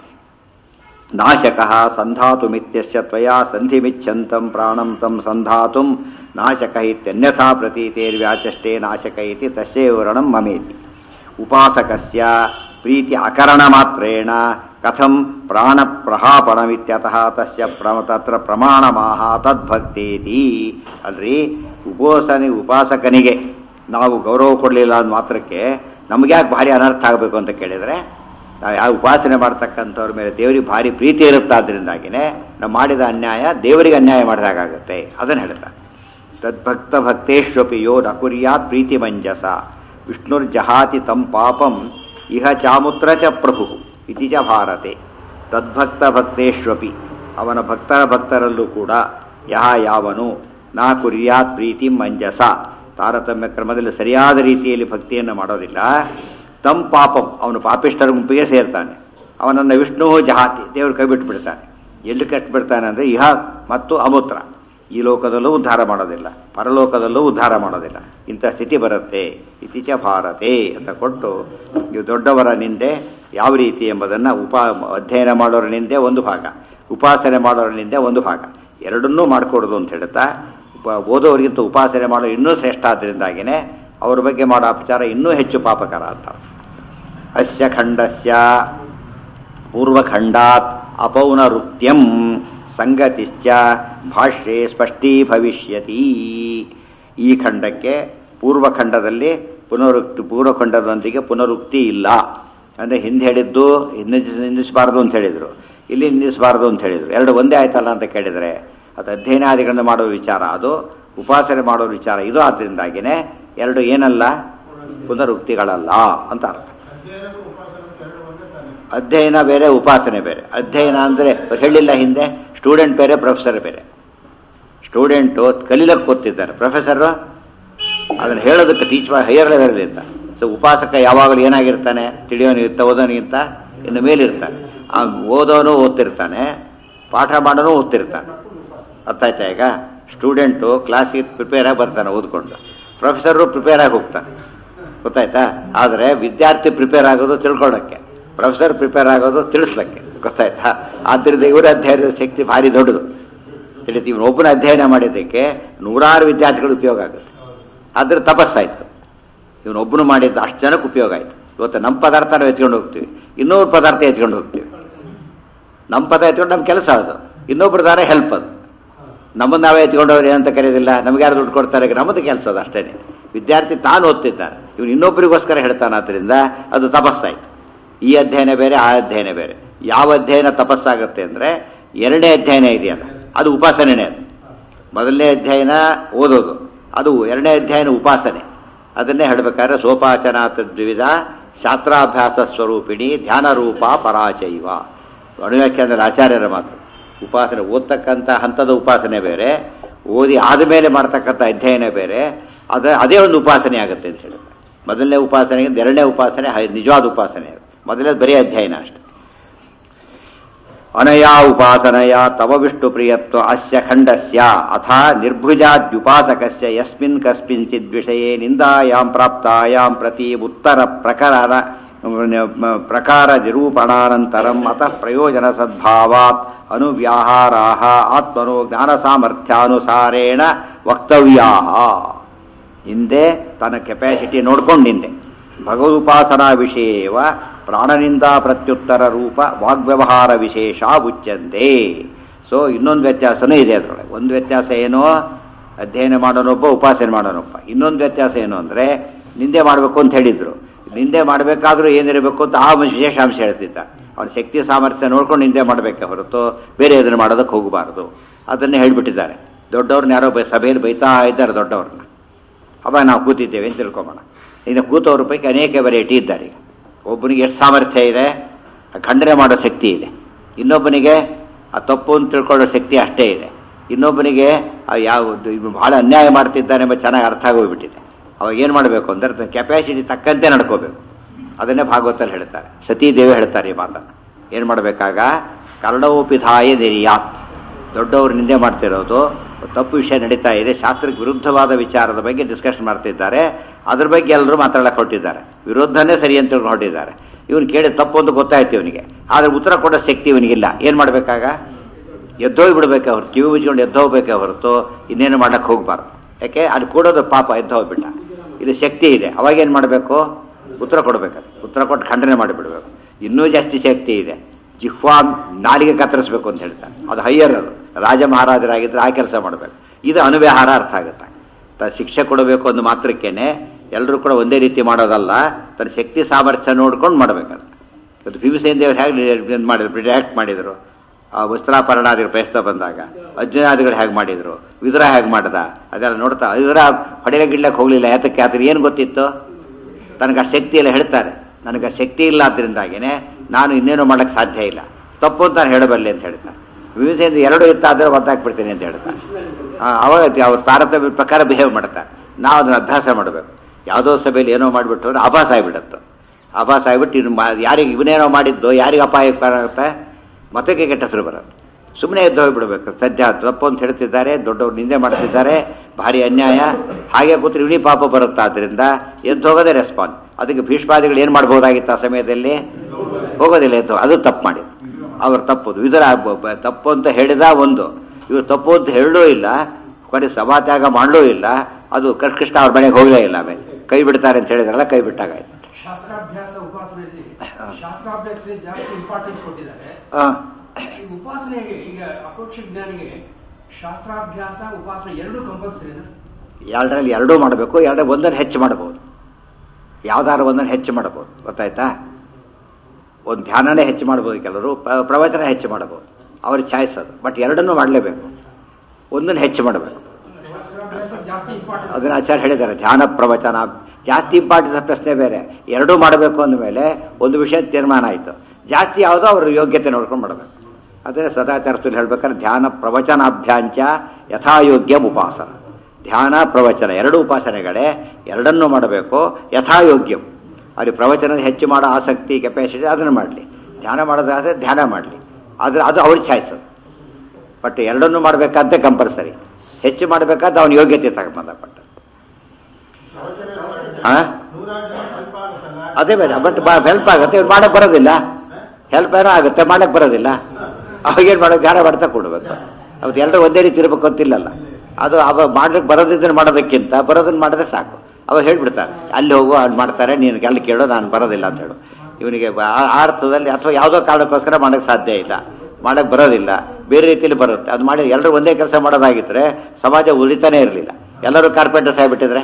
ನಾಶಕ ಸಂಧಾತುಮಿತ್ಯಸ್ಯ ತ್ವಯಾ ಸಂಧಿಮಿಚ್ಛಂತಂ ಪ್ರಾಣಂ ತಂ ಸಂಧಾತುಂ ನಾಶಕ ಇತ್ಯನ್ಯಥಾ ಪ್ರತೀತೇರ್ವ್ಯಾಚಷ್ಟೇ ನಾಶಕ ಇತಿ ತಸ್ಯೈವ ವರ್ಣಂ ಮಮೇತಿ ಉಪಾಸಕಸ್ಯ ಪ್ರೀತಿ ಅಕರಣ ಮಾತ್ರೇಣ ಕಥಂ ಪ್ರಾಣ ಪ್ರಹಾಪಣಮಿತ್ಯತಃ ತಸ್ಯ ಪ್ರ ತತ್ರ ಪ್ರಮಾಣಮಾಹ ತದ್ಭಕ್ತೇತಿ ಅಲ್ರಿ ಉಪೋಸನೆ ಉಪಾಸಕನಿಗೆ ನಾವು ಗೌರವ ಕೊಡಲಿಲ್ಲ ಅಂದ ಮಾತ್ರಕ್ಕೆ ನಮ್ಗೆ ಯಾಕೆ ಭಾರಿ ಅನರ್ಥ ಆಗಬೇಕು ಅಂತ ಕೇಳಿದರೆ ನಾವು ಯಾವ ಉಪಾಸನೆ ಮಾಡ್ತಕ್ಕಂಥವ್ರ ಮೇಲೆ ದೇವರಿಗೆ ಭಾರಿ ಪ್ರೀತಿ ಇರುತ್ತಾದ್ರಿಂದಾಗಿನೇ ನಾವು ಮಾಡಿದ ಅನ್ಯಾಯ ದೇವರಿಗೆ ಅನ್ಯಾಯ ಮಾಡಿದಾಗುತ್ತೆ ಅದನ್ನು ಹೇಳ್ತಾರೆ ತದ್ಭಕ್ತ ಭಕ್ತೇಶ್ವಪಿ ಯೋ ನ ಕುರ್ಯಾತ್ ಪ್ರೀತಿ ಮಂಜಸ ವಿಷ್ಣುರ್ಜಹಾತಿ ತಂ ಪಾಪಂ ಇಹ ಚಾಮುತ್ರ ಚ ಪ್ರಭು ಇತಿ ಚ ಭಾರತೆ ತದ್ಭಕ್ತ ಭಕ್ತೇಶ್ವಪಿ ಅವನ ಭಕ್ತರ ಭಕ್ತರಲ್ಲೂ ಕೂಡ ಯಹ ಯಾವನು ನಾ ಕುರ್ಯಾತ್ ಪ್ರೀತಿ ಮಂಜಸ ತಾರತಮ್ಯ ಕ್ರಮದಲ್ಲಿ ಸರಿಯಾದ ರೀತಿಯಲ್ಲಿ ಭಕ್ತಿಯನ್ನು ಮಾಡೋದಿಲ್ಲ ತಂ ಪಾಪಂ ಅವನು ಪಾಪಿಷ್ಠರ ಗುಂಪಿಗೆ ಸೇರ್ತಾನೆ ಅವನನ್ನು ವಿಷ್ಣು ಜಹಾತಿ ದೇವರು ಕೈ ಬಿಟ್ಬಿಡ್ತಾನೆ ಎಲ್ಲಿ ಕಟ್ಬಿಡ್ತಾನೆ ಅಂದರೆ ಇಹ ಮತ್ತು ಅಮೂತ್ರ ಈ ಲೋಕದಲ್ಲೂ ಉದ್ಧಾರ ಮಾಡೋದಿಲ್ಲ ಪರಲೋಕದಲ್ಲೂ ಉದ್ಧಾರ ಮಾಡೋದಿಲ್ಲ ಇಂಥ ಸ್ಥಿತಿ ಬರುತ್ತೆ ಇತ್ತೀಚ ಭಾರತೆ ಅಂತ ಕೊಟ್ಟು ನೀವು ದೊಡ್ಡವರ ನಿಂದೆ ಯಾವ ರೀತಿ ಎಂಬುದನ್ನು ಉಪಾ ಅಧ್ಯಯನ ಮಾಡೋರ ನಿಂದೆ ಒಂದು ಭಾಗ ಉಪಾಸನೆ ಮಾಡೋರ ನಿಂದೆ ಒಂದು ಭಾಗ ಎರಡನ್ನೂ ಮಾಡಿಕೊಡೋದು ಅಂತ ಹೇಳ್ತಾ ಉಪ- ಓದೋರಿಗಿಂತ ಉಪಾಸನೆ ಮಾಡೋ ಇನ್ನೂ ಶ್ರೇಷ್ಠ ಆದ್ದರಿಂದಾಗಿನೇ ಅವ್ರ ಬಗ್ಗೆ ಮಾಡೋ ಅಪಚಾರ ಇನ್ನೂ ಹೆಚ್ಚು ಪಾಪಕರ ಅಂತ ಅಸ್ಯ ಖಂಡಸ್ಯ ಪೂರ್ವಖಂಡಾತ್ ಅಪೌನರುಕ್ತ್ಯಂ ಸಂಗತಿಶ್ಚ ಭಾಷ್ಯೆ ಸ್ಪಷ್ಟೀ ಭವಿಷ್ಯತಿ ಈ ಖಂಡಕ್ಕೆ ಪೂರ್ವಖಂಡದಲ್ಲಿ ಪುನರುಕ್ತಿ ಪೂರ್ವಖಂಡದೊಂದಿಗೆ ಪುನರುಕ್ತಿ ಇಲ್ಲ ಅಂದರೆ ಹಿಂದೆ ಹೇಳಿದ್ದು ನಿಂದಿಸ್ ನಿಂದಿಸಬಾರ್ದು ಅಂತ ಹೇಳಿದರು ಇಲ್ಲಿ ನಿಂದಿಸಬಾರ್ದು ಅಂತ ಹೇಳಿದರು ಎರಡು ಒಂದೇ ಆಯ್ತಲ್ಲ ಅಂತ ಕೇಳಿದರೆ ಅದು ಅಧ್ಯಯನಾದಿಗಳನ್ನು ಮಾಡೋ ವಿಚಾರ ಅದು ಉಪಾಸನೆ ಮಾಡೋ ವಿಚಾರ ಇದು ಆದ್ದರಿಂದಾಗಿನೇ ಎರಡು ಏನಲ್ಲ ಪುನರುಕ್ತಿಗಳಲ್ಲ ಅಂತ ಅರ್ಥ ಅಧ್ಯಯನ ಬೇರೆ ಉಪಾಸನೆ ಬೇರೆ ಅಧ್ಯಯನ ಅಂದರೆ ಹೇಳಿಲ್ಲ ಹಿಂದೆ ಸ್ಟೂಡೆಂಟ್ ಬೇರೆ ಪ್ರೊಫೆಸರ್ ಬೇರೆ ಸ್ಟೂಡೆಂಟು ಕಲೀಲಕ್ಕೆ ಕೂತಿದ್ದಾರೆ ಪ್ರೊಫೆಸರು ಅದನ್ನು ಹೇಳೋದಕ್ಕೆ ಟೀಚ್ ಹೈಯರ್ ಲೆವೆಲ್ ಸೊ ಉಪಾಸಕ ಯಾವಾಗಲೂ ಏನಾಗಿರ್ತಾನೆ ತಿಳಿಯೋನಿಗಿಂತ ಓದೋನಿಗಿಂತ ಇನ್ನು ಮೇಲಿರ್ತಾನೆ ಆ ಓದೋನು ಓದ್ತಿರ್ತಾನೆ ಪಾಠ ಮಾಡೋನು ಓದ್ತಿರ್ತಾನೆ ಅರ್ಥ ಆಯ್ತಾ ಈಗ ಸ್ಟೂಡೆಂಟು ಕ್ಲಾಸಿಗೆ ಪ್ರಿಪೇರ್ ಆಗಿ ಬರ್ತಾನೆ ಓದ್ಕೊಂಡು ಪ್ರೊಫೆಸರು ಪ್ರಿಪೇರ್ ಆಗಿ ಹೋಗ್ತಾನೆ ಗೊತ್ತಾಯ್ತಾ ಆದರೆ ವಿದ್ಯಾರ್ಥಿ ಪ್ರಿಪೇರ್ ಆಗೋದು ತಿಳ್ಕೊಳ್ಳೋಕ್ಕೆ ಪ್ರೊಫೆಸರ್ ಪ್ರಿಪೇರ್ ಆಗೋದು ತಿಳಿಸ್ಲಿಕ್ಕೆ ಗೊತ್ತಾಯ್ತಾ ಆದ್ದರಿಂದ ಇವರ ಅಧ್ಯಯನದ ಶಕ್ತಿ ಭಾರಿ ದೊಡ್ಡದು ತಿಳಿತು ಇವನು ಒಬ್ಬನ ಅಧ್ಯಯನ ಮಾಡಿದ್ದಕ್ಕೆ ನೂರಾರು ವಿದ್ಯಾರ್ಥಿಗಳು ಉಪಯೋಗ ಆಗುತ್ತೆ ಆದ್ರೆ ತಪಸ್ಸಾಯ್ತು ಇವನೊಬ್ಬನು ಮಾಡಿದ್ದು ಅಷ್ಟು ಜನಕ್ಕೆ ಉಪಯೋಗ ಆಯ್ತು ಇವತ್ತು ನಮ್ಮ ಪದಾರ್ಥ ನಾವು ಎತ್ಕೊಂಡು ಹೋಗ್ತೀವಿ ಇನ್ನೊಬ್ರು ಪದಾರ್ಥ ಎತ್ಕೊಂಡು ಹೋಗ್ತೀವಿ ನಮ್ಮ ಪದ ಎತ್ಕೊಂಡು ನಮ್ಮ ಕೆಲಸ ಅದು ಇನ್ನೊಬ್ರ ದಾರ ಹೆಲ್ಪ್ ಅದು ನಮ್ಮನ್ನು ನಾವೇ ಎತ್ಕೊಂಡವ್ರು ಏನಂತ ಕರೆಯೋದಿಲ್ಲ ನಮ್ಗೆ ಯಾರು ದುಡ್ಡು ಕೊಡ್ತಾರೆ ನಮ್ಮದು ಕೆಲಸ ಅದು ಅಷ್ಟೇ ವಿದ್ಯಾರ್ಥಿ ತಾನು ಓದ್ತಿದ್ದಾನೆ ಇವನು ಇನ್ನೊಬ್ಬರಿಗೋಸ್ಕರ ಹೇಳ್ತಾನಾದ್ರಿಂದ ಅದು ತಪಸ್ಸಾಯ್ತು ಈ ಅಧ್ಯಯನ ಬೇರೆ ಆ ಅಧ್ಯಯನ ಬೇರೆ ಯಾವ ಅಧ್ಯಯನ ತಪಸ್ಸಾಗುತ್ತೆ ಅಂದರೆ ಎರಡನೇ ಅಧ್ಯಯನ ಇದೆಯಲ್ಲ ಅದು ಉಪಾಸನೆನೇ ಅದು ಮೊದಲನೇ ಅಧ್ಯಯನ ಓದೋದು ಅದು ಎರಡನೇ ಅಧ್ಯಯನ ಉಪಾಸನೆ ಅದನ್ನೇ ಹೇಳಬೇಕಾದ್ರೆ ಸೋಪಾಚನಾಥ ದ್ವಿವಿಧ ಶಾಸ್ತ್ರಾಭ್ಯಾಸ ಸ್ವರೂಪಿಣಿ ಧ್ಯಾನ ರೂಪ ಪರಾಚೈವ ಅಣುವ್ಯಾಖ್ಯಾನದಲ್ಲಿ ಆಚಾರ್ಯರ ಮಾತು ಉಪಾಸನೆ ಓದ್ತಕ್ಕಂಥ ಹಂತದ ಉಪಾಸನೆ ಬೇರೆ ಓದಿ ಆದಮೇಲೆ ಮಾಡ್ತಕ್ಕಂಥ ಅಧ್ಯಯನ ಬೇರೆ ಅದ ಅದೇ ಒಂದು ಉಪಾಸನೆ ಆಗುತ್ತೆ ಅಂತ ಹೇಳಿದ್ರೆ ಮೊದಲನೇ ಉಪಾಸನೆಗಿಂತ ಎರಡನೇ ಉಪಾಸನೆ ಹ- ನಿಜವಾದ ಉಪಾಸನೆ ಅದು ಮೊದಲನೇ ಬರೀ ಅಧ್ಯಯನ ಅಷ್ಟೆ ಅನಯಾ ಉಪಾಸನಯ ತವ ವಿಷ್ಣು ಪ್ರಿಯತ್ವ ಅಸ್ಯ ಖಂಡಸ್ಯ ಅಥ ನಿರ್ಭುಜಾದ್ಯುಪಾಸಕಸ್ಯ ಯಸ್ಮಿನ್ ಕಸ್ಮಿಂಚಿದ್ ವಿಷಯೇ ನಿಂದಾಯಾಂ ಪ್ರಾಪ್ತಾಯಾಂ ಪ್ರತಿ ಉತ್ತರ ಪ್ರಕರಣ ಪ್ರಕಾರ ನಿರೂಪಣಾನಂತರಂ ಅತಃ ಪ್ರಯೋಜನ ಸದ್ಭಾವಾತ್ ಅನುವ್ಯಾಹಾರಾಹ ಆತ್ಮನೋ ಜ್ಞಾನ ಸಾಮರ್ಥ್ಯಾನುಸಾರೇಣ ವಕ್ತವ್ಯಾಹ ಹಿಂದೆ ತನ್ನ ಕೆಪಾಸಿಟಿ ನೋಡ್ಕೊಂಡು ಹಿಂದೆ ಭಗವದುಪಾಸನಾ ವಿಷಯವ ಪ್ರಾಣನಿಂದ ಪ್ರತ್ಯುತ್ತರ ರೂಪ ವಾಗ್ವ್ಯವಹಾರ ವಿಶೇಷ ಉಚ್ಯಂತೆ ಸೊ ಇನ್ನೊಂದು ವ್ಯತ್ಯಾಸನೂ ಇದೆ ಅದರೊಳಗೆ ಒಂದು ವ್ಯತ್ಯಾಸ ಏನು ಅಧ್ಯಯನ ಮಾಡೋನೊಬ್ಬ ಉಪಾಸನೆ ಮಾಡೋನೊಬ್ಬ ಇನ್ನೊಂದು ವ್ಯತ್ಯಾಸ ಏನು ಅಂದರೆ ನಿಂದೆ ಮಾಡಬೇಕು ಅಂತ ಹೇಳಿದ್ರು ನಿಂದೆ ಮಾಡಬೇಕಾದ್ರೂ ಏನಿರಬೇಕು ಅಂತ ಆ ವಿಶೇಷಾಂಶ ಹೇಳ್ತಿದ್ದ ಅವನ ಶಕ್ತಿ ಸಾಮರ್ಥ್ಯ ನೋಡ್ಕೊಂಡು ನಿಂದೆ ಮಾಡಬೇಕೆ ಹೊರತು ಬೇರೆ ಇದನ್ನು ಮಾಡೋದಕ್ಕೆ ಹೋಗಬಾರ್ದು ಅದನ್ನೇ ಹೇಳ್ಬಿಟ್ಟಿದ್ದಾರೆ ದೊಡ್ಡವ್ರನ್ನ ಯಾರೋ ಬೈ ಸಭೆಯಲ್ಲಿ ಬೈತಾ ಇದ್ದಾರೆ ದೊಡ್ಡವ್ರನ್ನ ಅವಾಗ ನಾವು ಕೂತಿದ್ದೇವೆ ಅಂತ ತಿಳ್ಕೊಂಬೋಣ ಇನ್ನು ಕೂತವ್ರ ಪೈಕಿ ಅನೇಕ ವೆರೈಟಿ ಇದ್ದಾರೆ ಈಗ ಒಬ್ಬನಿಗೆ ಎಷ್ಟು ಸಾಮರ್ಥ್ಯ ಇದೆ ಆ ಖಂಡನೆ ಮಾಡೋ ಶಕ್ತಿ ಇದೆ ಇನ್ನೊಬ್ಬನಿಗೆ ಆ ತಪ್ಪು ಅಂತ ತಿಳ್ಕೊಳ್ಳೋ ಶಕ್ತಿ ಅಷ್ಟೇ ಇದೆ ಇನ್ನೊಬ್ಬನಿಗೆ ಆ ಯಾವ ಇವ್ನು ಬಹಳ ಅನ್ಯಾಯ ಮಾಡ್ತಿದ್ದಾನೆ ಎಂಬ ಚೆನ್ನಾಗಿ ಅರ್ಥ ಆಗೋಗ್ಬಿಟ್ಟಿದೆ ಅವಾಗ ಏನು ಮಾಡಬೇಕು ಅಂದರೆ ತನ್ನ ಕೆಪಾಸಿಟಿ ತಕ್ಕಂತೆ ನಡ್ಕೋಬೇಕು ಅದನ್ನೇ ಭಾಗವತಲ್ಲಿ ಹೇಳ್ತಾರೆ ಸತೀದೇವಿ ಹೇಳ್ತಾರೆ ಈ ಮಾತನ್ನು ಏನು ಮಾಡಬೇಕಾಗ ಕರ್ಣೋಪಿಧಾಯ ನಿರ್ಯಾತ್ ದೊಡ್ಡವರು ನಿಂದೆ ಮಾಡ್ತಿರೋದು ತಪ್ಪು ವಿಷಯ ನಡೀತಾ ಇದೆ ಶಾಸ್ತ್ರಕ್ಕೆ ವಿರುದ್ಧವಾದ ವಿಚಾರದ ಬಗ್ಗೆ ಡಿಸ್ಕಷನ್ ಮಾಡ್ತಿದ್ದಾರೆ ಅದ್ರ ಬಗ್ಗೆ ಎಲ್ಲರೂ ಮಾತಾಡಕ್ಕೆ ಹೊರಟಿದ್ದಾರೆ ವಿರುದ್ಧನೇ ಸರಿ ಅಂತ ತಿಳ್ಕೊಂಡು ಹೊರಟಿದ್ದಾರೆ ಇವನು ಕೇಳಿ ತಪ್ಪು ಅಂತ ಗೊತ್ತಾಯ್ತು ಇವನಿಗೆ ಆದರೆ ಉತ್ತರ ಕೊಡೋ ಶಕ್ತಿ ಇವನಿಗಿಲ್ಲ ಏನು ಮಾಡಬೇಕಾಗ ಎದ್ದೋಗಿ ಬಿಡ್ಬೇಕೆ ಹೊರತು ಕಿವಿ ಮುಚ್ಕೊಂಡು ಎದ್ದೋಗ್ಬೇಕೆ ಹೊರತು ಇನ್ನೇನು ಮಾಡಕ್ಕೆ ಹೋಗ್ಬಾರ್ದು ಯಾಕೆ ಅಲ್ಲಿ ಕೂಡೋದು ಪಾಪ ಎದ್ದೋಗ್ಬಿಟ್ಟ ಇದು ಶಕ್ತಿ ಇದೆ ಅವಾಗ ಏನು ಮಾಡಬೇಕು ಉತ್ತರ ಕೊಡಬೇಕದು ಉತ್ತರ ಕೊಟ್ಟು ಖಂಡನೆ ಮಾಡಿಬಿಡ್ಬೇಕು ಇನ್ನೂ ಜಾಸ್ತಿ ಶಕ್ತಿ ಇದೆ ಜಿಹ್ವಾ ನಾಲಿಗೆ ಕತ್ತರಿಸ್ಬೇಕು ಅಂತ ಹೇಳ್ತಾನೆ ಅದು ಹೈಯರ್ ಅದು ರಾಜ ಮಹಾರಾಜರಾಗಿದ್ದರೆ ಆ ಕೆಲಸ ಮಾಡಬೇಕು ಇದು ಅನುವ್ಯವಹಾರ ಅರ್ಥ ಆಗುತ್ತೆ ತ ಶಿಕ್ಷೆ ಕೊಡಬೇಕು ಒಂದು ಮಾತ್ರಕ್ಕೇನೆ ಎಲ್ಲರೂ ಕೂಡ ಒಂದೇ ರೀತಿ ಮಾಡೋದಲ್ಲ ತನ್ನ ಶಕ್ತಿ ಸಾಮರ್ಥ್ಯ ನೋಡ್ಕೊಂಡು ಮಾಡಬೇಕದು ಇವತ್ತು ಭೀಮಸೇನ ದೇವರು ಹೇಗೆ ಇದು ಮಾಡಿದ್ರು ರಿಯಾಕ್ಟ್ ಮಾಡಿದರು ಆ ವಸ್ತ್ರಾಪರಣಾದಿಗಳು ಪ್ರಯತ್ನ ಬಂದಾಗ ಅರ್ಜುನಾದಿಗಳು ಹೇಗೆ ಮಾಡಿದರು ವಿದುರ ಹೇಗೆ ಮಾಡ್ದ ಅದೆಲ್ಲ ನೋಡ್ತಾ ವಿದುರ ಹೊಡೆಯ ಗಿಡ್ಲಕ್ಕೆ ಹೋಗಲಿಲ್ಲ ಯಾತಕ್ಕೆ ಆದ್ರೆ ಏನು ಗೊತ್ತಿತ್ತು ತನಗೆ ಆ ಶಕ್ತಿ ಎಲ್ಲ ಹೇಳ್ತಾರೆ ನನಗೆ ಆ ಶಕ್ತಿ ಇಲ್ಲ ಆದ್ದರಿಂದಾಗಿನೇ ನಾನು ಇನ್ನೇನು ಮಾಡೋಕ್ಕೆ ಸಾಧ್ಯ ಇಲ್ಲ ತಪ್ಪು ಅಂತ ನಾನು ಹೇಳಬಲ್ಲೆ ಅಂತ ಹೇಳ್ತಾನೆ ಭೀಮಸೇನ ಎರಡು ಇತ್ತಾದರೆ ಒದ್ದಾಕ್ಬಿಡ್ತೀನಿ ಅಂತ ಹೇಳ್ತಾನೆ ಆ, ಅವಾಗ ಅವ್ರ ತಾರತಮ್ಯ ಪ್ರಕಾರ ಬಿಹೇವ್ ಮಾಡ್ತಾರೆ ನಾವು ಅದನ್ನು ಅಭ್ಯಾಸ ಮಾಡಬೇಕು ಯಾವುದೋ ಸಭೆಯಲ್ಲಿ ಏನೋ ಮಾಡಿಬಿಟ್ಟು ಅಂದ್ರೆ ಆಭಾಸ ಆಗಿಬಿಡುತ್ತೆ ಆಭಾಸ ಆಗಿಬಿಟ್ಟು ಇನ್ನು ಮಾ ಯಾರಿಗೆ ಇವನೇನೋ ಮಾಡಿದ್ದು ಯಾರಿಗೆ ಅಪಾಯ ಆಗುತ್ತೆ ಮತಕ್ಕೆ ಕೆಟ್ಟ ಹೆಸರು ಬರುತ್ತೆ ಸುಮ್ಮನೆ ಎದ್ದು ಹೋಗ್ಬಿಡ್ಬೇಕು ಸದ್ಯ ತಪ್ಪು ಅಂತ ಹೇಳ್ತಿದ್ದಾರೆ ದೊಡ್ಡವ್ರು ನಿಂದೆ ಮಾಡ್ತಿದ್ದಾರೆ ಭಾರಿ ಅನ್ಯಾಯ ಹಾಗೆ ಕೂತ್ರೆ ಇವನಿ ಪಾಪ ಬರುತ್ತೆ ಆದ್ದರಿಂದ ಎದ್ದು ಹೋಗೋದೇ ರೆಸ್ಪಾನ್ಸ್ ಅದಕ್ಕೆ ಭೀಷ್ಮಾದಿಗಳು ಏನು ಮಾಡ್ಬೋದಾಗಿತ್ತು ಆ ಸಮಯದಲ್ಲಿ ಹೋಗೋದಿಲ್ಲ ಎದ್ದು ಅದು ತಪ್ಪು ಮಾಡಿ ಅವ್ರು ತಪ್ಪುದು ಇದರ ತಪ್ಪು ಅಂತ ಹೇಳಿದ ಒಂದು ಇವರು ತಪ್ಪು ಅಂತ ಹೇಳಲೂ ಇಲ್ಲ ಕೊನೆ ಸಭಾತ್ಯಾಗ ಮಾಡಲೂ ಇಲ್ಲ ಅದು ಕೃಷ್ಣ ಅವ್ರ ಮನೆಗೆ ಹೋಗಲೇ ಇಲ್ಲ ಆಮೇಲೆ ಕೈ ಬಿಡ್ತಾರೆ ಅಂತ ಹೇಳಿದ್ರಲ್ಲ ಕೈ ಬಿಟ್ಟಾಗಾಯ್ತು ಶಾಸ್ತ್ರಾಭ್ಯಾಸ ಉಪಾಸನೆಯಲ್ಲಿ ಶಾಸ್ತ್ರಾಭ್ಯಾಸಕ್ಕೆ ಜಾಸ್ತಿ ಇಂಪಾರ್ಟೆನ್ಸ್ ಕೊಟ್ಟಿದ್ದಾರೆ ಆ, ಈ ಉಪಾಸನೆಗೆ ಈಗ ಅಪರೋಕ್ಷ ಜ್ಞಾನಿಗೆ ಶಾಸ್ತ್ರಾಭ್ಯಾಸ ಉಪಾಸನೆ ಎರಡೂ ಕಂಪಲ್ಸರಿನಾ ಎರಡರಲ್ಲಿ ಎರಡೂ ಮಾಡಬೇಕು ಎರಡರಲ್ಲಿ ಒಂದನ್ನು ಹೆಚ್ಚು ಮಾಡ್ಬೋದು ಯಾವ್ದಾದ್ರು ಒಂದನ್ನು ಹೆಚ್ಚು ಮಾಡ್ಬೋದು ಗೊತ್ತಾಯ್ತಾ ಒಂದು ಧ್ಯಾನನೇ ಹೆಚ್ಚು ಮಾಡ್ಬೋದು ಕೆಲವರು ಪ್ರ- ಪ್ರವಚನ ಹೆಚ್ಚು ಮಾಡ್ಬೋದು ಅವ್ರ ಚಾಯ್ಸ್ ಅದು ಬಟ್ ಎರಡನ್ನೂ ಮಾಡಲೇಬೇಕು ಒಂದನ್ನು ಹೆಚ್ಚು ಮಾಡಬೇಕು ಶಾಸ್ತ್ರಾಭ್ಯಾಸ ಜಾಸ್ತಿ ಇಂಪಾರ್ಟೆನ್ಸ್ ಅದನ್ನ ಆಚಾರ್ಯ ಹೇಳಿದ್ದಾರೆ ಧ್ಯಾನ ಪ್ರವಚನ ಜಾಸ್ತಿ ಇಂಪಾರ್ಟೆನ್ಸ್ ಪ್ರಶ್ನೆ ಬೇರೆ ಎರಡೂ ಮಾಡಬೇಕು ಅಂದಮೇಲೆ ಒಂದು ವಿಷಯ ತೀರ್ಮಾನ ಆಯಿತು ಜಾಸ್ತಿ ಯಾವುದೋ ಅವ್ರ ಯೋಗ್ಯತೆ ನೋಡ್ಕೊಂಡು ಮಾಡಬೇಕು ಅದೇ ಸದಾಚಾರದಲ್ಲಿ ಹೇಳ್ಬೇಕಾದ್ರೆ ಧ್ಯಾನ ಪ್ರವಚನಾಭ್ಯಾಂಚ ಯಥಾಯೋಗ್ಯ ಉಪಾಸನ ಧ್ಯಾನ ಪ್ರವಚನ ಎರಡು ಉಪಾಸನೆಗಳೇ ಎರಡನ್ನೂ ಮಾಡಬೇಕು ಯಥಾಯೋಗ್ಯಂ ಅಲ್ಲಿ ಪ್ರವಚನ ಹೆಚ್ಚು ಮಾಡೋ ಆಸಕ್ತಿ ಕೆಪಾಸಿಟಿ ಅದನ್ನು ಮಾಡಲಿ ಧ್ಯಾನ ಮಾಡೋದಾದ್ರೆ ಧ್ಯಾನ ಮಾಡಲಿ ಆದರೆ ಅದು ಅವ್ರ ಚಾಯ್ಸ್ ಬಟ್ ಎರಡನ್ನೂ ಮಾಡಬೇಕಾದ್ರೆ ಕಂಪಲ್ಸರಿ ಹೆಚ್ಚು ಮಾಡಬೇಕಾದ್ರೆ ಅವನ ಯೋಗ್ಯತೆ ತಗೊಂಬಂಧಪಟ್ಟ ಆ ನೂರಾರು ಜನ ಹೆಲ್ಪ್ ಆಗುತ್ತಲ್ಲ ಅದೇ ಬೇಡ ಬಟ್ ಹೆಲ್ಪ್ ಆಗುತ್ತೆ ಇವ್ರು ಮಾಡಕ್ ಬರೋದಿಲ್ಲ ಹೆಲ್ಪ್ ಏನೋ ಆಗುತ್ತೆ ಮಾಡಕ್ ಬರೋದಿಲ್ಲ ಅವಾಗೇನು ಮಾಡೋದು ಧ್ಯಾನ ಮಾಡ್ತಾ ಕೊಡ್ಬೇಕು ಅವತ್ತು ಎಲ್ಲರೂ ಒಂದೇ ರೀತಿ ಇರ್ಬೇಕು ಅಂತಿಲ್ಲಲ್ಲ ಅದು ಅವಾಗ ಮಾಡ್ಲಿಕ್ಕೆ ಬರೋದಿದ್ದನ್ನು ಮಾಡೋದಕ್ಕಿಂತ ಬರೋದನ್ನ ಮಾಡಿದ್ರೆ ಸಾಕು ಅವಾಗ ಹೇಳ್ಬಿಡ್ತಾರೆ ಅಲ್ಲಿ ಹೋಗು ಅಲ್ಲಿ ಮಾಡ್ತಾರೆ ನೀನು ಅಲ್ಲಿ ಕೇಳೋ ನಾನು ಬರೋದಿಲ್ಲ ಅಂತ ಹೇಳು ಇವನಿಗೆ ಬ- ಆ ಆ ಅರ್ಥದಲ್ಲಿ ಅಥವಾ ಯಾವುದೋ ಕಾರಣಕ್ಕೋಸ್ಕರ ಮಾಡಕ್ಕೆ ಸಾಧ್ಯ ಇಲ್ಲ ಮಾಡಕ್ ಬರೋದಿಲ್ಲ ಬೇರೆ ರೀತಿಯಲ್ಲಿ ಬರುತ್ತೆ ಅದು ಮಾಡಿ ಎಲ್ಲರೂ ಒಂದೇ ಕೆಲಸ ಮಾಡೋದಾಗಿದ್ರೆ ಸಮಾಜ ಉಳಿತಾನೇ ಇರಲಿಲ್ಲ ಎಲ್ಲರೂ ಕಾರ್ಪೆಂಟರ್ಸ್ ಆಗಿಬಿಟ್ಟಿದ್ರೆ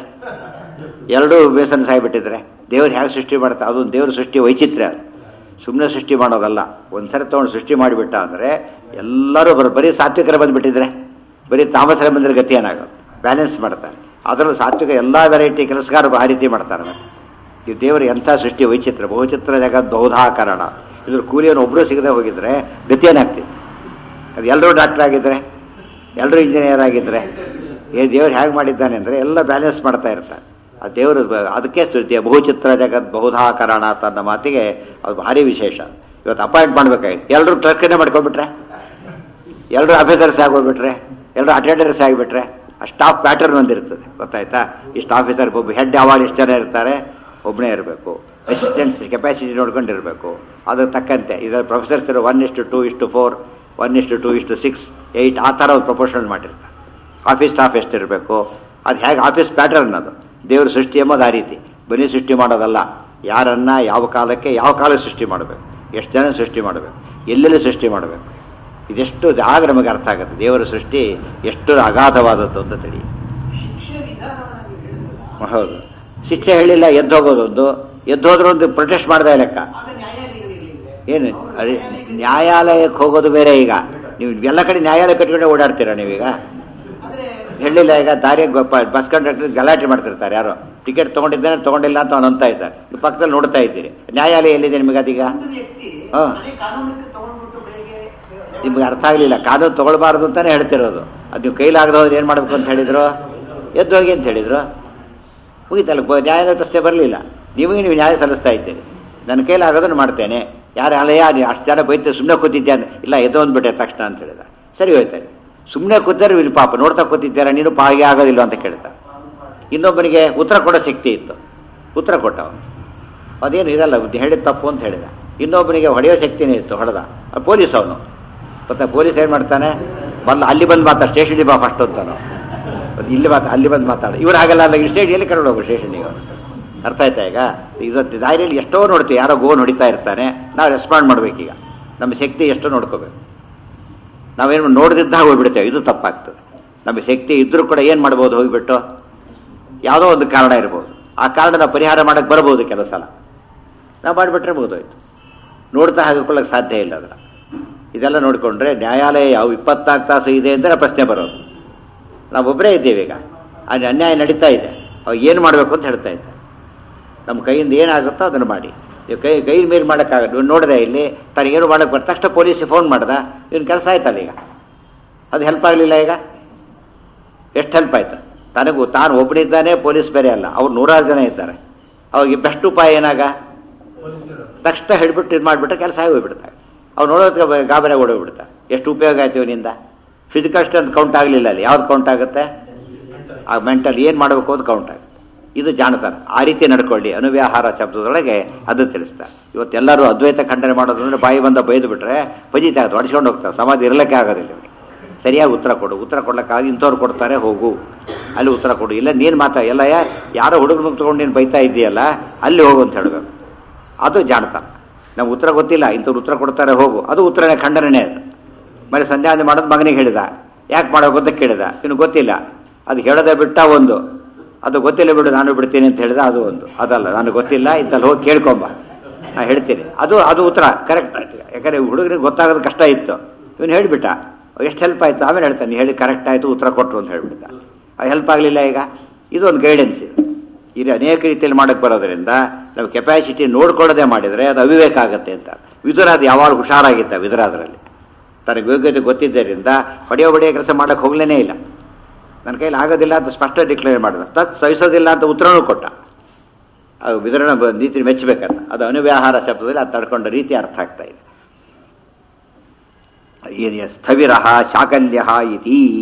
ಎರಡೂ ಬೇಸನ್ ಆಗಿಬಿಟ್ಟಿದ್ರೆ ದೇವ್ರು ಹೇಗೆ ಸೃಷ್ಟಿ ಮಾಡ್ತಾ ಅದೊಂದು ದೇವ್ರ ಸೃಷ್ಟಿ ವೈಚಿತ್ರ್ಯ ಅದು ಸುಮ್ಮನೆ ಸೃಷ್ಟಿ ಮಾಡೋದಲ್ಲ ಒಂದ್ಸರಿ ತೊಗೊಂಡು ಸೃಷ್ಟಿ ಮಾಡಿಬಿಟ್ಟ ಅಂದರೆ ಎಲ್ಲರೂ ಬರೋ ಬರೀ ಸಾತ್ವಿಕರ ಬಂದುಬಿಟ್ಟಿದ್ರೆ ಬರೀ ತಾಮಸರ ಬಂದರೆ ಗತಿ ಏನಾಗೋದು ಬ್ಯಾಲೆನ್ಸ್ ಮಾಡ್ತಾರೆ ಅದರಲ್ಲೂ ಸಾತ್ವಿಕ ಎಲ್ಲ ವೆರೈಟಿ ಕೆಲಸಗಾರರು ಆ ರೀತಿ ಮಾಡ್ತಾರೆ ಮತ್ತೆ ಈ ದೇವರು ಎಂಥ ಸೃಷ್ಟಿ ವೈಚಿತ್ರ ಬಹುಚಿತ್ರ ಜಗತ್ ಬಹುಧಾಕರಣ ಇದ್ರ ಕೂಲಿಯನ್ನು ಒಬ್ಬರು ಸಿಗದೆ ಹೋಗಿದ್ರೆ ಗತಿ ಏನಾಗ್ತಿತ್ತು ಅದು ಎಲ್ಲರೂ ಡಾಕ್ಟರ್ ಆಗಿದ್ರೆ ಎಲ್ಲರೂ ಇಂಜಿನಿಯರ್ ಆಗಿದ್ರೆ ಏ ದೇವ್ರು ಹೇಗೆ ಮಾಡಿದ್ದಾನೆ ಅಂದರೆ ಎಲ್ಲ ಬ್ಯಾಲೆನ್ಸ್ ಮಾಡ್ತಾ ಇರ್ತಾರೆ ಆ ದೇವರು ಬ- ಅದಕ್ಕೆ ಸ್ತುತಿ ಬಹುಚಿತ್ರ ಜಗತ್ ಬಹುಧಾಕರಣ ತನ್ನ ಮಾತಿಗೆ ಅದು ಭಾರಿ ವಿಶೇಷ ಇವತ್ತು ಅಪಾಯಿಂಟ್ ಮಾಡ್ಬೇಕಾಗಿತ್ತು ಎಲ್ಲರೂ ಟ್ರಕ್ಕನ್ನೇ ಮಾಡ್ಕೊಂಡ್ಬಿಟ್ರೆ ಎಲ್ಲರೂ ಆಫೀಸರ್ಸ್ ಆಗೋಗ್ಬಿಟ್ರೆ ಎಲ್ಲರೂ ಅಟೆಂಡರ್ಸ್ ಆಗಿಬಿಟ್ರೆ ಆ ಸ್ಟಾಫ್ ಪ್ಯಾಟರ್ನ್ ಒಂದಿರ್ತದೆ ಗೊತ್ತಾಯ್ತಾ ಇಷ್ಟು ಆಫೀಸರ್ ಒಬ್ಬ ಹೆಡ್ ಯಾವಾಗ ಎಷ್ಟು ಜನ ಇರ್ತಾರೆ ಒಬ್ಬನೇ ಇರಬೇಕು ಅಸಿಸ್ಟೆಂಟ್ಸ್ ಕೆಪಾಸಿಟಿ ನೋಡ್ಕೊಂಡಿರಬೇಕು ಅದ್ರ ತಕ್ಕಂತೆ ಇದರ ಪ್ರೊಫೆಸರ್ಸ್ ಇರೋ ಒನ್ ಇಷ್ಟು ಟೂ ಇಷ್ಟು ಫೋರ್ ಒನ್ ಇಷ್ಟು ಟೂ ಇಷ್ಟು ಸಿಕ್ಸ್ ಏಯ್ಟ್ ಆ ಥರ ಒಂದು ಪ್ರೊಪೋರ್ಷನಲ್ ಮಾಡಿರ್ತಾರೆ ಆಫೀಸ್ ಸ್ಟಾಫ್ ಎಷ್ಟಿರಬೇಕು ಅದು ಹೇಗೆ ಆಫೀಸ್ ಪ್ಯಾಟರ್ನ್ ಅದು ದೇವ್ರ ಸೃಷ್ಟಿ ಎಂಬುದು ಆ ರೀತಿ ಬನ್ನಿ ಸೃಷ್ಟಿ ಮಾಡೋದಲ್ಲ ಯಾರನ್ನ ಯಾವ ಕಾಲಕ್ಕೆ ಯಾವ ಕಾಲಕ್ಕೆ ಸೃಷ್ಟಿ ಮಾಡಬೇಕು ಎಷ್ಟು ಜನ ಸೃಷ್ಟಿ ಮಾಡಬೇಕು ಎಲ್ಲೆಲ್ಲಿ ಸೃಷ್ಟಿ ಮಾಡಬೇಕು ಇದೆಷ್ಟು ಆಗ ನಮಗೆ ಅರ್ಥ ಆಗುತ್ತೆ ದೇವರ ಸೃಷ್ಟಿ ಎಷ್ಟು ಅಗಾಧವಾದದ್ದು ಅಂತ ತಿಳಿ ಶಿಕ್ಷೆ ವಿಧಾನವನ್ನು ನೀವು ಹೇಳಿದ್ರಲ್ಲ ಹೌದು ಶಿಕ್ಷೆ ಹೇಳಿಲ್ಲ ಎದ್ದು ಹೋಗೋದೊಂದು ಎದ್ದು ಹೋದ್ರೆ ಒಂದು ಪ್ರೊಟೆಸ್ಟ್ ಮಾಡಿದ ಲೆಕ್ಕ ಆಗ ನ್ಯಾಯಾಲಯಗಳಿರಲಿಲ್ಲ ಏನು ಅದೇ ನ್ಯಾಯಾಲಯಕ್ಕೆ ಹೋಗೋದು ಬೇರೆ ಈಗ ನೀವು ಎಲ್ಲ ಕಡೆ ನ್ಯಾಯಾಲಯ ಕಟ್ಕೊಂಡೆ ಓಡಾಡ್ತೀರಾ ನೀವೀಗ ಆದ್ರೆ ಹೇಳಿಲ್ಲ ಈಗ ದಾರಿ ಬಸ್ ಕಂಡಕ್ಟರ್ ಗಲಾಟೆ ಮಾಡ್ತಿರ್ತಾರೆ ಯಾರು ಟಿಕೆಟ್ ತಗೊಂಡಿದ್ದಾನೆ ತಗೊಂಡಿಲ್ಲ ಅಂತ ಅವ್ನು ಅಂತ ಇದ್ದಾರೆ ನೀವು ಪಕ್ಕದಲ್ಲಿ ನೋಡ್ತಾ ಇದ್ದೀರಿ ನ್ಯಾಯಾಲಯ ಎಲ್ಲಿದೆ ನಿಮಗೆ ಅದೀಗ ಒಂದು ವ್ಯಕ್ತಿ ಹಾ. ಮನೆ ಕಾನೂನಿಗೆ ತಗೊಂಡ್ಬಿಟ್ಟು ಬೆಳಿಗ್ಗೆ ನಿಮ್ಗೆ ಅರ್ಥ ಆಗಲಿಲ್ಲ ಕಾನೂನು ತಗೊಳ್ಬಾರ್ದು ಅಂತಾನೆ ಹೇಳ್ತಿರೋದು ಅದು ನೀವು ಕೈಲಾಗದ ಹೋದ್ರೆ ಏನು ಮಾಡ್ಬೇಕು ಅಂತ ಹೇಳಿದ್ರು ಎದ್ದು ಹೋಗಿ ಅಂತ ಹೇಳಿದ್ರು ಮುಗಿತಲ್ಲ ಬ- ನ್ಯಾಯಾಲಯ ಪ್ರಶ್ನೆ ಬರಲಿಲ್ಲ ನಿಮಗೆ ನೀವು ನ್ಯಾಯ ಸಲ್ಲಿಸ್ತಾ ಇದ್ದೀರಿ ನನ್ನ ಕೈಲಾಗೋದನ್ನು ಮಾಡ್ತೇನೆ ಯಾರು ಅಲ್ಲಯ್ಯ ನೀವು ಅಷ್ಟು ಜನ ಬೈತೆ ಸುಮ್ಮನೆ ಕೂತಿದ್ದೆ ಇಲ್ಲ ಎದ್ದು ಅಂದ್ಬಿಟ್ಟೆ ತಕ್ಷಣ ಅಂತ ಹೇಳಿದ ಸರಿ ಹೋಯ್ತಾರೆ ಸುಮ್ಮನೆ ಕೂತಾರೆ ಇಲ್ಲಿ ಪಾಪ ನೋಡ್ತಾ ಕೂತಿದ್ದಾರೆ ನೀನು ಪಾಗೆ ಆಗೋದಿಲ್ಲ ಅಂತ ಕೇಳ್ತಾರೆ ಇನ್ನೊಬ್ಬನಿಗೆ ಉತ್ತರ ಕೊಡೋ ಶಕ್ತಿ ಇತ್ತು ಉತ್ತರ ಕೊಟ್ಟ ಅವನು ಅದೇನು ಇದಲ್ಲ ಬುದ್ಧಿ ಹೇಳಿದ ತಪ್ಪು ಅಂತ ಹೇಳಿದ ಇನ್ನೊಬ್ಬನಿಗೆ ಹೊಡೆಯೋ ಶಕ್ತಿನೇ ಇತ್ತು ಹೊಡೆದ ಅದು ಪೊಲೀಸ್ ಅವನು ಮತ್ತೆ ಪೊಲೀಸ್ ಏನು ಮಾಡ್ತಾನೆ ಬಂದು ಅಲ್ಲಿ ಬಂದು ಮಾತಾಡ ಸ್ಟೇಷನ್ಗೆ ಬಾ ಫಸ್ಟ್ ಅಂತಾನು ಅದು ಇಲ್ಲಿ ಮಾತಾ ಅಲ್ಲಿ ಬಂದು ಮಾತಾಡ ಇವ್ರು ಹಾಗಲ್ಲ ಅಲ್ಲ ಈ ಸ್ಟೇಷನ್ ಎಲ್ಲಿ ಕರ್ಕೊಂಡು ಹೋಗು ಸ್ಟೇಷನ್ಗೆ ಅರ್ಥ ಆಯ್ತಾ ಈಗ ಇವತ್ತು ದಾರಿಯಲ್ಲಿ ಎಷ್ಟೋ ನೋಡ್ತೀವಿ ಯಾರೋ ಗೋನ್ ಹೊಡಿತಾ ಇರ್ತಾನೆ ನಾವು ರೆಸ್ಪಾಂಡ್ ಮಾಡ್ಬೇಕೀಗ ನಮ್ಮ ಶಕ್ತಿ ಎಷ್ಟೋ ನೋಡ್ಕೋಬೇಕು ನಾವೇನು ನೋಡದಿದ್ದಾಗ ಹೋಗ್ಬಿಡ್ತೇವೆ ಇದು ತಪ್ಪಾಗ್ತದೆ ನಮ್ಮ ಶಕ್ತಿ ಇದ್ರೂ ಕೂಡ ಏನು ಮಾಡ್ಬೋದು ಹೋಗ್ಬಿಟ್ಟು ಯಾವುದೋ ಒಂದು ಕಾರಣ ಇರ್ಬೋದು ಆ ಕಾರಣನ ಪರಿಹಾರ ಮಾಡಕ್ಕೆ ಬರ್ಬೋದು ಕೆಲವು ಸಲ ನಾವು ಮಾಡಿಬಿಟ್ರೆ ಮುಗಿದೋಯ್ತು ನೋಡ್ತಾ ಹಾಕಿಕೊಳ್ಳಕ್ಕೆ ಸಾಧ್ಯ ಇಲ್ಲ ಅದರ ಇದೆಲ್ಲ ನೋಡಿಕೊಂಡ್ರೆ ನ್ಯಾಯಾಲಯ ಯಾವ ಇಪ್ಪತ್ನಾಲ್ಕು ತಾಸು ಇದೆ ಅಂದರೆ ಪ್ರಶ್ನೆ ಬರೋದು ನಾವೊಬ್ಬರೇ ಇದ್ದೇವೆ ಈಗ ಅಲ್ಲಿ ಅನ್ಯಾಯ ನಡೀತಾ ಇದೆ ಅವಾಗ ಏನು ಮಾಡಬೇಕು ಅಂತ ಹೇಳ್ತಾ ಇದ್ದೆ ನಮ್ಮ ಕೈಯಿಂದ ಏನಾಗುತ್ತೋ ಅದನ್ನು ಮಾಡಿ ನೀವು ಕೈ ಕೈ ಮೇಲೆ ಮಾಡೋಕ್ಕಾಗಲ್ಲ ನೀವು ನೋಡಿದೆ ಇಲ್ಲಿ ತನಗೇನು ಮಾಡೋಕ್ಕೆ ಬರ್ತ ತಕ್ಷಣ ಪೊಲೀಸಿಗೆ ಫೋನ್ ಮಾಡ್ದ ಇವನು ಕೆಲಸ ಆಯ್ತಲ್ಲ ಈಗ ಅದು ಹೆಲ್ಪ್ ಆಗಲಿಲ್ಲ ಈಗ ಎಷ್ಟು ಹೆಲ್ಪ್ ಆಯ್ತು ತನಗೂ ತಾನು ಒಬ್ಬನಿದ್ದಾನೆ ಪೊಲೀಸ್ ಬೇರೆ ಅಲ್ಲ ಅವ್ರು ನೂರಾರು ಜನ ಇದ್ದಾರೆ ಅವಾಗ ಬೆಸ್ಟ್ ಉಪಾಯ ಏನಾಗ ತಕ್ಷಣ ಹಿಡ್ಬಿಟ್ಟು ಇದು ಮಾಡಿಬಿಟ್ರೆ ಕೆಲಸ ಆಗಿ ಹೋಗ್ಬಿಡ್ತಾರೆ ಅವ್ರು ನೋಡೋದಕ್ಕೆ ಗಾಬರಿ ಓಡೋಗ್ಬಿಡ್ತಾರೆ ಎಷ್ಟು ಉಪಯೋಗ ಆಯ್ತು ಇವನಿಂದ ಫಿಸಿಕಲ್ ಸ್ಟ್ರೆಂತ್ ಕೌಂಟ್ ಆಗಲಿಲ್ಲ ಅಲ್ಲಿ ಯಾವ್ದು ಕೌಂಟ್ ಆಗುತ್ತೆ ಆ ಮೆಂಟಲ್ ಏನು ಮಾಡಬೇಕು ಅದು ಕೌಂಟ್ ಆಗುತ್ತೆ ಇದು ಜಾಣತಾರ ಆ ರೀತಿ ನಡ್ಕೊಳ್ಳಿ ಅನುವ್ಯಾಹಾರ ಶಬ್ದದೊಳಗೆ ಅದು ತಿಳಿಸ್ತಾರೆ ಇವತ್ತೆಲ್ಲರೂ ಅದ್ವೈತ ಖಂಡನೆ ಮಾಡೋದು ಅಂದ್ರೆ ಬಾಯಿ ಬಂದ ಬೈದು ಬಿಟ್ರೆ ಪಜಿತ ಆಗುತ್ತೆ ಹೊಡ್ಸ್ಕೊಂಡು ಹೋಗ್ತಾರೆ ಸಮಾಜ ಇರಲಿಕ್ಕೆ ಆಗೋದಿಲ್ಲ ಇವ್ರಿಗೆ ಸರಿಯಾಗಿ ಉತ್ತರ ಕೊಡು ಉತ್ತರ ಕೊಡ್ಲಿಕ್ಕಾಗಿ ಇಂಥವ್ರು ಕೊಡ್ತಾರೆ ಹೋಗು ಅಲ್ಲಿ ಉತ್ತರ ಕೊಡು ಇಲ್ಲ ನೀನು ಮಾತಾ ಎಲ್ಲ ಯಾ- ಯಾರೋ ಹುಡುಗನ ತಗೊಂಡು ನೀನು ಬೈತಾ ಇದೆಯಲ್ಲ ಅಲ್ಲಿ ಹೋಗು ಅಂತ ಹೇಳಬೇಕು ಅದು ಜಾಣತಾರ ನಮ್ಗೆ ಉತ್ತರ ಗೊತ್ತಿಲ್ಲ ಇಂಥವ್ರು ಉತ್ತರ ಕೊಡ್ತಾರೆ ಹೋಗು ಅದು ಉತ್ತರನೇ ಖಂಡನೆ ಅದು మరి ಸಂಧ್ಯಾವಂದನೆ ಮಾಡೋದು ಮಗನಿಗೆ ಹೇಳಿದ ಯಾಕೆ ಮಾಡಬೇಕು ಅಂತ ಕೇಳಿದ ಇನ್ನು ಗೊತ್ತಿಲ್ಲ ಅದು ಹೇಳದೆ ಬಿಟ್ಟ ಒಂದು ಅದು ಗೊತ್ತಿಲ್ಲ ಬಿಡು ನಾನು ಬಿಡ್ತೀನಿ ಅಂತ ಹೇಳಿದ ಅದು ಒಂದು ಅದಲ್ಲ ನಾನು ಗೊತ್ತಿಲ್ಲ ಇಂತಲ್ಲಿ ಹೋಗಿ ಕೇಳ್ಕೊಂಬ ನಾ ಹೇಳ್ತೀನಿ ಅದು ಅದು ಉತ್ತರ ಕರೆಕ್ಟ್ ಆಯ್ತು ಯಾಕಂದ್ರೆ ಹುಡುಗರಿಗೆ ಗೊತ್ತಾಗೋದು ಕಷ್ಟ ಇತ್ತು ಇವನು ಹೇಳಿಬಿಟ್ಟ ಎಷ್ಟು ಹೆಲ್ಪ್ ಆಯ್ತು ಆಮೇಲೆ ಹೇಳ್ತಾನೆ ನೀ ಹೇಳಿ ಕರೆಕ್ಟ್ ಆಯ್ತು ಉತ್ತರ ಕೊಟ್ಟರು ಅಂತ ಹೇಳ್ಬಿಟ್ಟ ಅದು ಹೆಲ್ಪ್ ಆಗಲಿಲ್ಲ ಈಗ ಇದು ಒಂದು ಗೈಡೆನ್ಸ್ ಇದು ಇದು ಅನೇಕ ರೀತಿಯಲ್ಲಿ ಮಾಡಕ್ಕೆ ಬರೋದ್ರಿಂದ ನಾವು ಕೆಪಾಸಿಟಿ ನೋಡ್ಕೊಳ್ಳದೆ ಮಾಡಿದರೆ ಅದು ಅವಿವೇಕ ಆಗುತ್ತೆ ಅಂತ ವಿದುರ ಅದು ಯಾವಾಗ ಹುಷಾರಾಗಿತ್ತ ವಿದುರ ಅದರಲ್ಲಿ ತನಗೆ ಯೋಗ್ಯತೆ ಗೊತ್ತಿದ್ದರಿಂದ ಹೊಡೆಯೋ ಹೊಡೆಯೋ ಕೆಲಸ ಮಾಡಕ್ಕೆ ಹೋಗ್ಲೇ ಇಲ್ಲ ನನ್ನ ಕೈಲಿ ಆಗೋದಿಲ್ಲ ಅಂತ ಸ್ಪಷ್ಟ ಡಿಕ್ಲೇರ್ ಮಾಡಿದ ತತ್ ಸಹಿಸೋದಿಲ್ಲ ಅಂತ ಉತ್ತರನೂ ಕೊಟ್ಟ ಅದು ವಿದರಣ ಬ- ನೀತಿ ಮೆಚ್ಚಬೇಕಂತ ಅದು ಅನುವ್ಯಾಹಾರ ಶಬ್ದದಲ್ಲಿ ಅದು ತಡ್ಕೊಂಡ ರೀತಿ ಅರ್ಥ ಆಗ್ತಾ ಇದೆ ಏನಿಯ ಸ್ಥವಿರ ಶಾಕಲ್ಯ ಇತಿ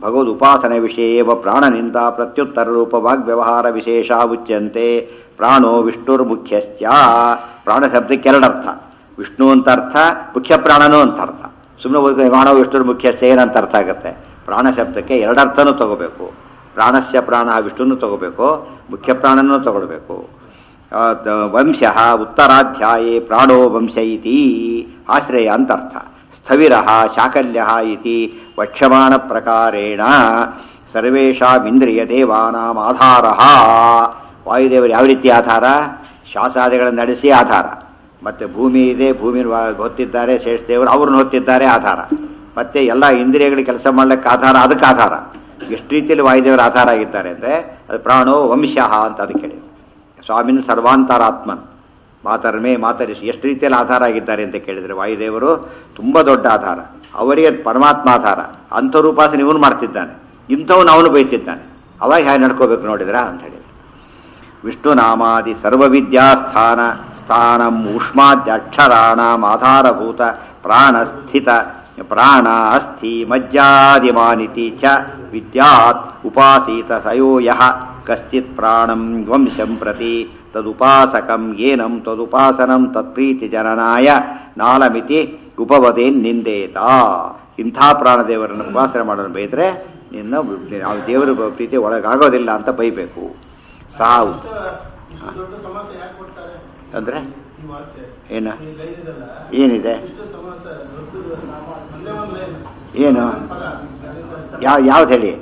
ಭಗವದುಪಾಸನೆ ವಿಷಯೇವ ಪ್ರಾಣನಿಂದ ಪ್ರತ್ಯುತ್ತರ ರೂಪ ವಾಗ್ವ್ಯವಹಾರ ವಿಶೇಷ ಉಚ್ಯಂತೆ ಪ್ರಾಣೋ ವಿಷ್ಣುರ್ಮುಖ್ಯಶ್ಚ ಪ್ರಾಣ ಶಬ್ದಕ್ಕೆ ಎರಡರ್ಥ ವಿಷ್ಣು ಅಂತ ಅರ್ಥ ಮುಖ್ಯ ಪ್ರಾಣನೂ ಅಂತ ಅರ್ಥ ಸುಮ್ಮನೆ ಪ್ರಾಣೋ ವಿಷ್ಣುರ್ ಮುಖ್ಯಶ್ಚ ಏನಂತ ಅರ್ಥ ಆಗುತ್ತೆ ಪ್ರಾಣ ಶಬ್ದಕ್ಕೆ ಎರಡರ್ಥನೂ ತಗೋಬೇಕು ಪ್ರಾಣಸ್ಯ ಪ್ರಾಣ ವಿಷ್ಣುನು ತಗೋಬೇಕು ಮುಖ್ಯ ಪ್ರಾಣನೂ ತಗೊಳ್ಬೇಕು ವಂಶ ಉತ್ತರಾಧ್ಯಾಯೇ ಪ್ರಾಣೋ ವಂಶ ಇತಿ ಆಶ್ರಯ ಅಂತ ಅರ್ಥ ಸ್ಥವಿರ ಶಾಕಲ್ಯ ಇತಿ ವಕ್ಷ್ಯಮಾಣ ಪ್ರಕಾರೇಣ ಸರ್ವೇಷಾಮಿಂದ್ರಿಯ ದೇವಾನಾಂ ಆಧಾರ ವಾಯುದೇವರು ಯಾವ ರೀತಿ ಆಧಾರ ಶಾಸಾದಿಗಳನ್ನು ನಡೆಸಿ ಆಧಾರ ಮತ್ತೆ ಭೂಮಿ ಇದೆ ಭೂಮಿ ಹೊತ್ತಿದ್ದಾರೆ ಶೇಷದೇವರು ಅವ್ರನ್ನ ಹೊತ್ತಿದ್ದಾರೆ ಆಧಾರ ಮತ್ತೆ ಎಲ್ಲ ಇಂದ್ರಿಯಗಳಿಗೆ ಕೆಲಸ ಮಾಡ್ಲಿಕ್ಕೆ ಆಧಾರ ಅದಕ್ಕೆ ಆಧಾರ ಎಷ್ಟು ರೀತಿಯಲ್ಲಿ ವಾಯುದೇವರ ಆಧಾರ ಆಗಿದ್ದಾರೆ ಅಂದರೆ ಅದು ಪ್ರಾಣೋ ವಂಶಃ ಅಂತ ಅದಕ್ಕೆ ಹೇಳಿ ಸ್ವಾಮಿನ ಸರ್ವಾಂತರಾತ್ಮನ್ ಮಾತರ್ಮೇ ಮಾತರಿಸಿ ಎಷ್ಟು ರೀತಿಯಲ್ಲಿ ಆಧಾರ ಆಗಿದ್ದಾರೆ ಅಂತ ಕೇಳಿದರೆ ವಾಯುದೇವರು ತುಂಬ ದೊಡ್ಡ ಆಧಾರ ಅವರಿಗೆ ಪರಮಾತ್ಮ ಆಧಾರ ಅಂಥವ್ರುಪಾಸನೆ ಇವನು ಮಾಡ್ತಿದ್ದಾನೆ ಇಂಥವನು ಅವನು ಬೈತಿದ್ದಾನೆ ಅವಾಗ ಹೇಗೆ ನಡ್ಕೋಬೇಕು ನೋಡಿದ್ರಾ ಅಂತ ಹೇಳಿ ವಿಷ್ಣುನಾಮಾದಿ ಸರ್ವವಿದ್ಯಾಸ್ಥಾನ ಸ್ಥಾನಂ ಊಷ್ಮಾದ್ಯಕ್ಷರಾಣಾಂ ಆಧಾರಭೂತ ಪ್ರಾಣಸ್ಥಿತ ಪ್ರಾಣ ಅಸ್ಥಿ ಮಜ್ಜಾದಿಮಾನಿತಿ ಚ ವಿದ್ಯಾತ್ ಉಪಾಸೀತ ಸಯೋ ಯಃ ಕಶ್ಚಿತ್ ಪ್ರಾಣಂ ವಂಶಂ ಪ್ರತಿ ತದುಪಾಸಕಂ ಏನಂ ತದುಪಾಸನಂ ತತ್ಪ್ರೀತಿ ಜನನಾಯ ನಾಲಮಿತಿ ಉಪವದೇನ್ ನಿಂದೇತ ಇಂಥ ಪ್ರಾಣದೇವರನ್ನು ಉಪಾಸನೆ ಮಾಡೋನು ಬೈದ್ರೆ ನಿನ್ನ ಆ ದೇವರ ಪ್ರೀತಿ ಒಳಗಾಗೋದಿಲ್ಲ ಅಂತ ಬೈಬೇಕು ಸಾವು ಇಷ್ಟು ಇಷ್ಟು ದೊಡ್ಡ ಸಮಸ್ಯೆ ಯಾಕೆ ಕೊಡ್ತಾರೆ ಅಂದ್ರೆ ಈ ವಾಕ್ಯ ಏನ ಈ ಲೈನ್ ಇದೆಲ್ಲ ಏನಿದೆ ಇಷ್ಟು ಸಮಸ್ಯೆ ದೊಡ್ಡದು ಒಂದೇ ಒಂದು ಲೈನ್ ಏನು ಫಲ ಅದರಿಂದ ಯಾವ ಯಾವ್ದು ಹೇಳಿ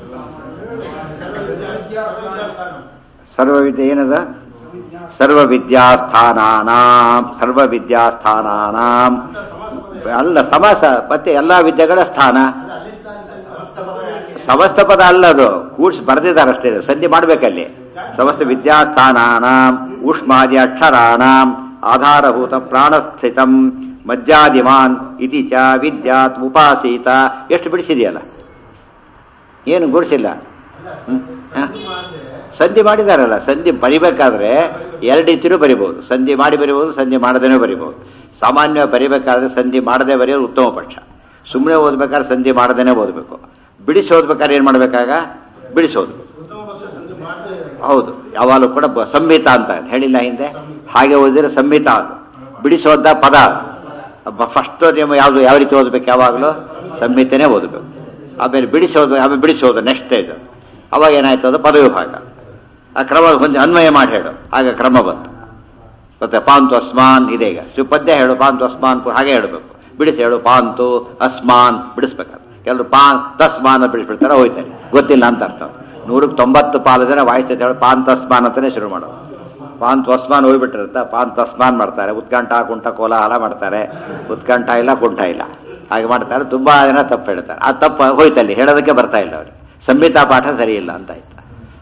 ಸರ್ವವಿದ್ಯೆ ಏನದ ಸರ್ವವಿದ್ಯಾಸ್ಥಾನಾನಾಂ ಸರ್ವವಿದ್ಯಾಸ್ಥಾನಾನಾಂ ಅಂತ ಸಮಾಸ ಪದ ಅಲ್ಲ ಸಮಾಸ ಮತ್ತೆ ಎಲ್ಲಾ ವಿದ್ಯೆಗಳ ಸ್ಥಾನ ಅದು ಅಲ್ಲಿಂದ ಅಂತ ಸಮಸ್ತ ಪದ ಯಾಕೆ ಸಮಸ್ತ ಪದ ಅಲ್ಲ ಅದು ಕೂಡ್ಸ್ ಬರೆದಿದ್ದಾರೆ ಅಷ್ಟೇ ಸಂಧಿ ಮಾಡ್ಬೇಕಲ್ಲಿ ಸಮಸ್ತ ವಿದ್ಯಾಸ್ಥಾನಾನಾಂ ಊಷ್ಮಾದಿ ಅಕ್ಷರಾಣಾಂ ಆಧಾರಭೂತ ಪ್ರಾಣಸ್ಥಿತಂ ಮಜ್ಜಾದಿಮಾನ್ ಇತಿ ಚ ವಿದ್ಯಾತ್ ಉಪಾಸೀತ ಎಷ್ಟು ಬಿಡಿಸಿದೆಯಲ್ಲ ಏನು ಗುಡಿಸಿಲ್ಲ ಹ್ಮ್? ಹ? ಸಂಧಿ ಮಾಡಿದಾರಲ್ಲ ಸಂಧಿ ಬರಿಬೇಕಾದ್ರೆ ಎರಡು ರೀತಿಯೂ ಬರಿಬಹುದು ಸಂಧಿ ಮಾಡಿ ಬರಿಬಹುದು ಸಂಧಿ ಮಾಡದೇನೆ ಬರಿಬಹುದು ಸಾಮಾನ್ಯ ಬರಿಬೇಕಾದ್ರೆ ಸಂಧಿ ಮಾಡದೆ ಬರೆಯೋದು ಉತ್ತಮ ಪಕ್ಷ ಸುಮ್ಮನೆ ಓದ್ಬೇಕಾದ್ರೆ ಸಂಧಿ ಮಾಡದೇನೆ ಓದಬೇಕು ಬಿಡಿಸಿ ಓದ್ಬೇಕಾದ್ರೆ ಏನು ಮಾಡಬೇಕಾಗ ಬಿಡಿಸೋದು ಉತ್ತಮ ಪಕ್ಷ ಸಂಧಿ ಮಾಡದೇ ಹೌದು ಯಾವಾಗಲೂ ಕೂಡ ಬ- ಸಂಹಿತ ಅಂತ ಹೇಳಿಲ್ಲ ಹಿಂದೆ ಹಾಗೆ ಓದಿದ್ರೆ ಸಂಹಿತ ಅದು ಬಿಡಿಸೋದ ಪದ ಫಸ್ಟ್ ನಿಯಮ ಯಾವುದು ಯಾವ ರೀತಿ ಓದಬೇಕು ಯಾವಾಗಲೂ ಸಂಹಿತೆನೇ ಓದಬೇಕು ಆಮೇಲೆ ಬಿಡಿಸೋದು ಆಮೇಲೆ ಬಿಡಿಸೋದು ನೆಕ್ಸ್ಟ್ ಸ್ಟೇಜ್ ಅವಾಗ ಏನಾಯ್ತು ಅದು ಪದವಿಭಾಗ ಆ ಕ್ರಮ ಹೊಂದಿ ಅನ್ವಯ ಮಾಡಿ ಹೇಳು ಆಗ ಕ್ರಮ ಬಂತು ಮತ್ತೆ ಪಾಂತು ಅಸ್ಮಾನ್ ಇದೆ ಈಗ ಸೊ ಪದ್ಯ ಹೇಳು ಪಾಂತು ಅಸ್ಮಾನ್ ಪು- ಹಾಗೆ ಹೇಳಬೇಕು ಬಿಡಿಸಿ ಹೇಳು ಪಾಂತು ಅಸ್ಮಾನ್ ಬಿಡಿಸ್ಬೇಕಾದ್ರೆ ಕೆಲವರು ಪಾನ್ ತಸ್ಮಾನ್ ಅಂತ ಬಿಡಿಸ್ಬಿಡ್ತಾರೆ ಹೋಯ್ತಾರೆ ಗೊತ್ತಿಲ್ಲ ಅಂತ ಅರ್ಥ ನೂರಕ್ಕೆ ತೊಂಬತ್ತು ಪಾಲು ಜನ ವಾಯಿಸ್ತೈತೆ ಹೇಳಿ ಪಾಂತ್ ಅಸ್ಮಾನ್ ಅಂತಾನೆ ಶುರು ಮಾಡೋದು ಪಾಂತ್ ಅಸ್ಮಾನ್ ಹೋಗ್ಬಿಟ್ಟಿರುತ್ತೆ ಪಾಂತ್ ಅಸ್ಮಾನ್ ಮಾಡ್ತಾರೆ ಉತ್ಕಂಠ ಕುಂಠ ಕೋಲಾಹಲ ಮಾಡ್ತಾರೆ ಉತ್ಕಂಠ ಇಲ್ಲ ಕುಂಠ ಇಲ್ಲ ಹಾಗೆ ಮಾಡ್ತಾರೆ ತುಂಬಾ ಜನ ತಪ್ಪು ಹೇಳ್ತಾರೆ ಆ ತಪ್ಪು ಹೋಯ್ತಲ್ಲಿ ಹೇಳೋದಕ್ಕೆ ಬರ್ತಾ ಇಲ್ಲ ಅವ್ರಿಗೆ ಸಂಹಿತಾ ಪಾಠ ಸರಿ ಇಲ್ಲ ಅಂತ ಆಯ್ತು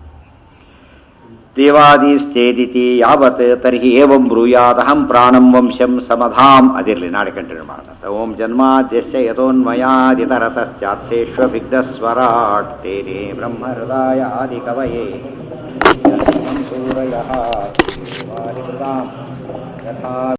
ದೇವಾದೀಶ್ಚೇದಿತಿ ಯಾವತ್ ತರ್ಹಿ ಏವಂ ಬ್ರೂಯಾದಹಂ ಪ್ರಾಣಂ ವಂಶಂ ಸಮಧಾಂ ಅದಿರಲಿ ನಾಳೆ ಕಂಟಿನ್ಯೂ ಮಾಡೋಣ ಓಂ ಜನ್ಮಾದ್ಯಸ್ಯ ಯಥೋನ್ಮಯಾದಿತರತಶ್ಚಾರ್ಥೇಷ್ವಭಿಗ್ಧಸ್ವರಾಟ್ ತೇನೇ ಬ್ರಹ್ಮಹೃದಾಯ ಆದಿಕವಯೇ ಸೂರಯಃ ಯಥಾ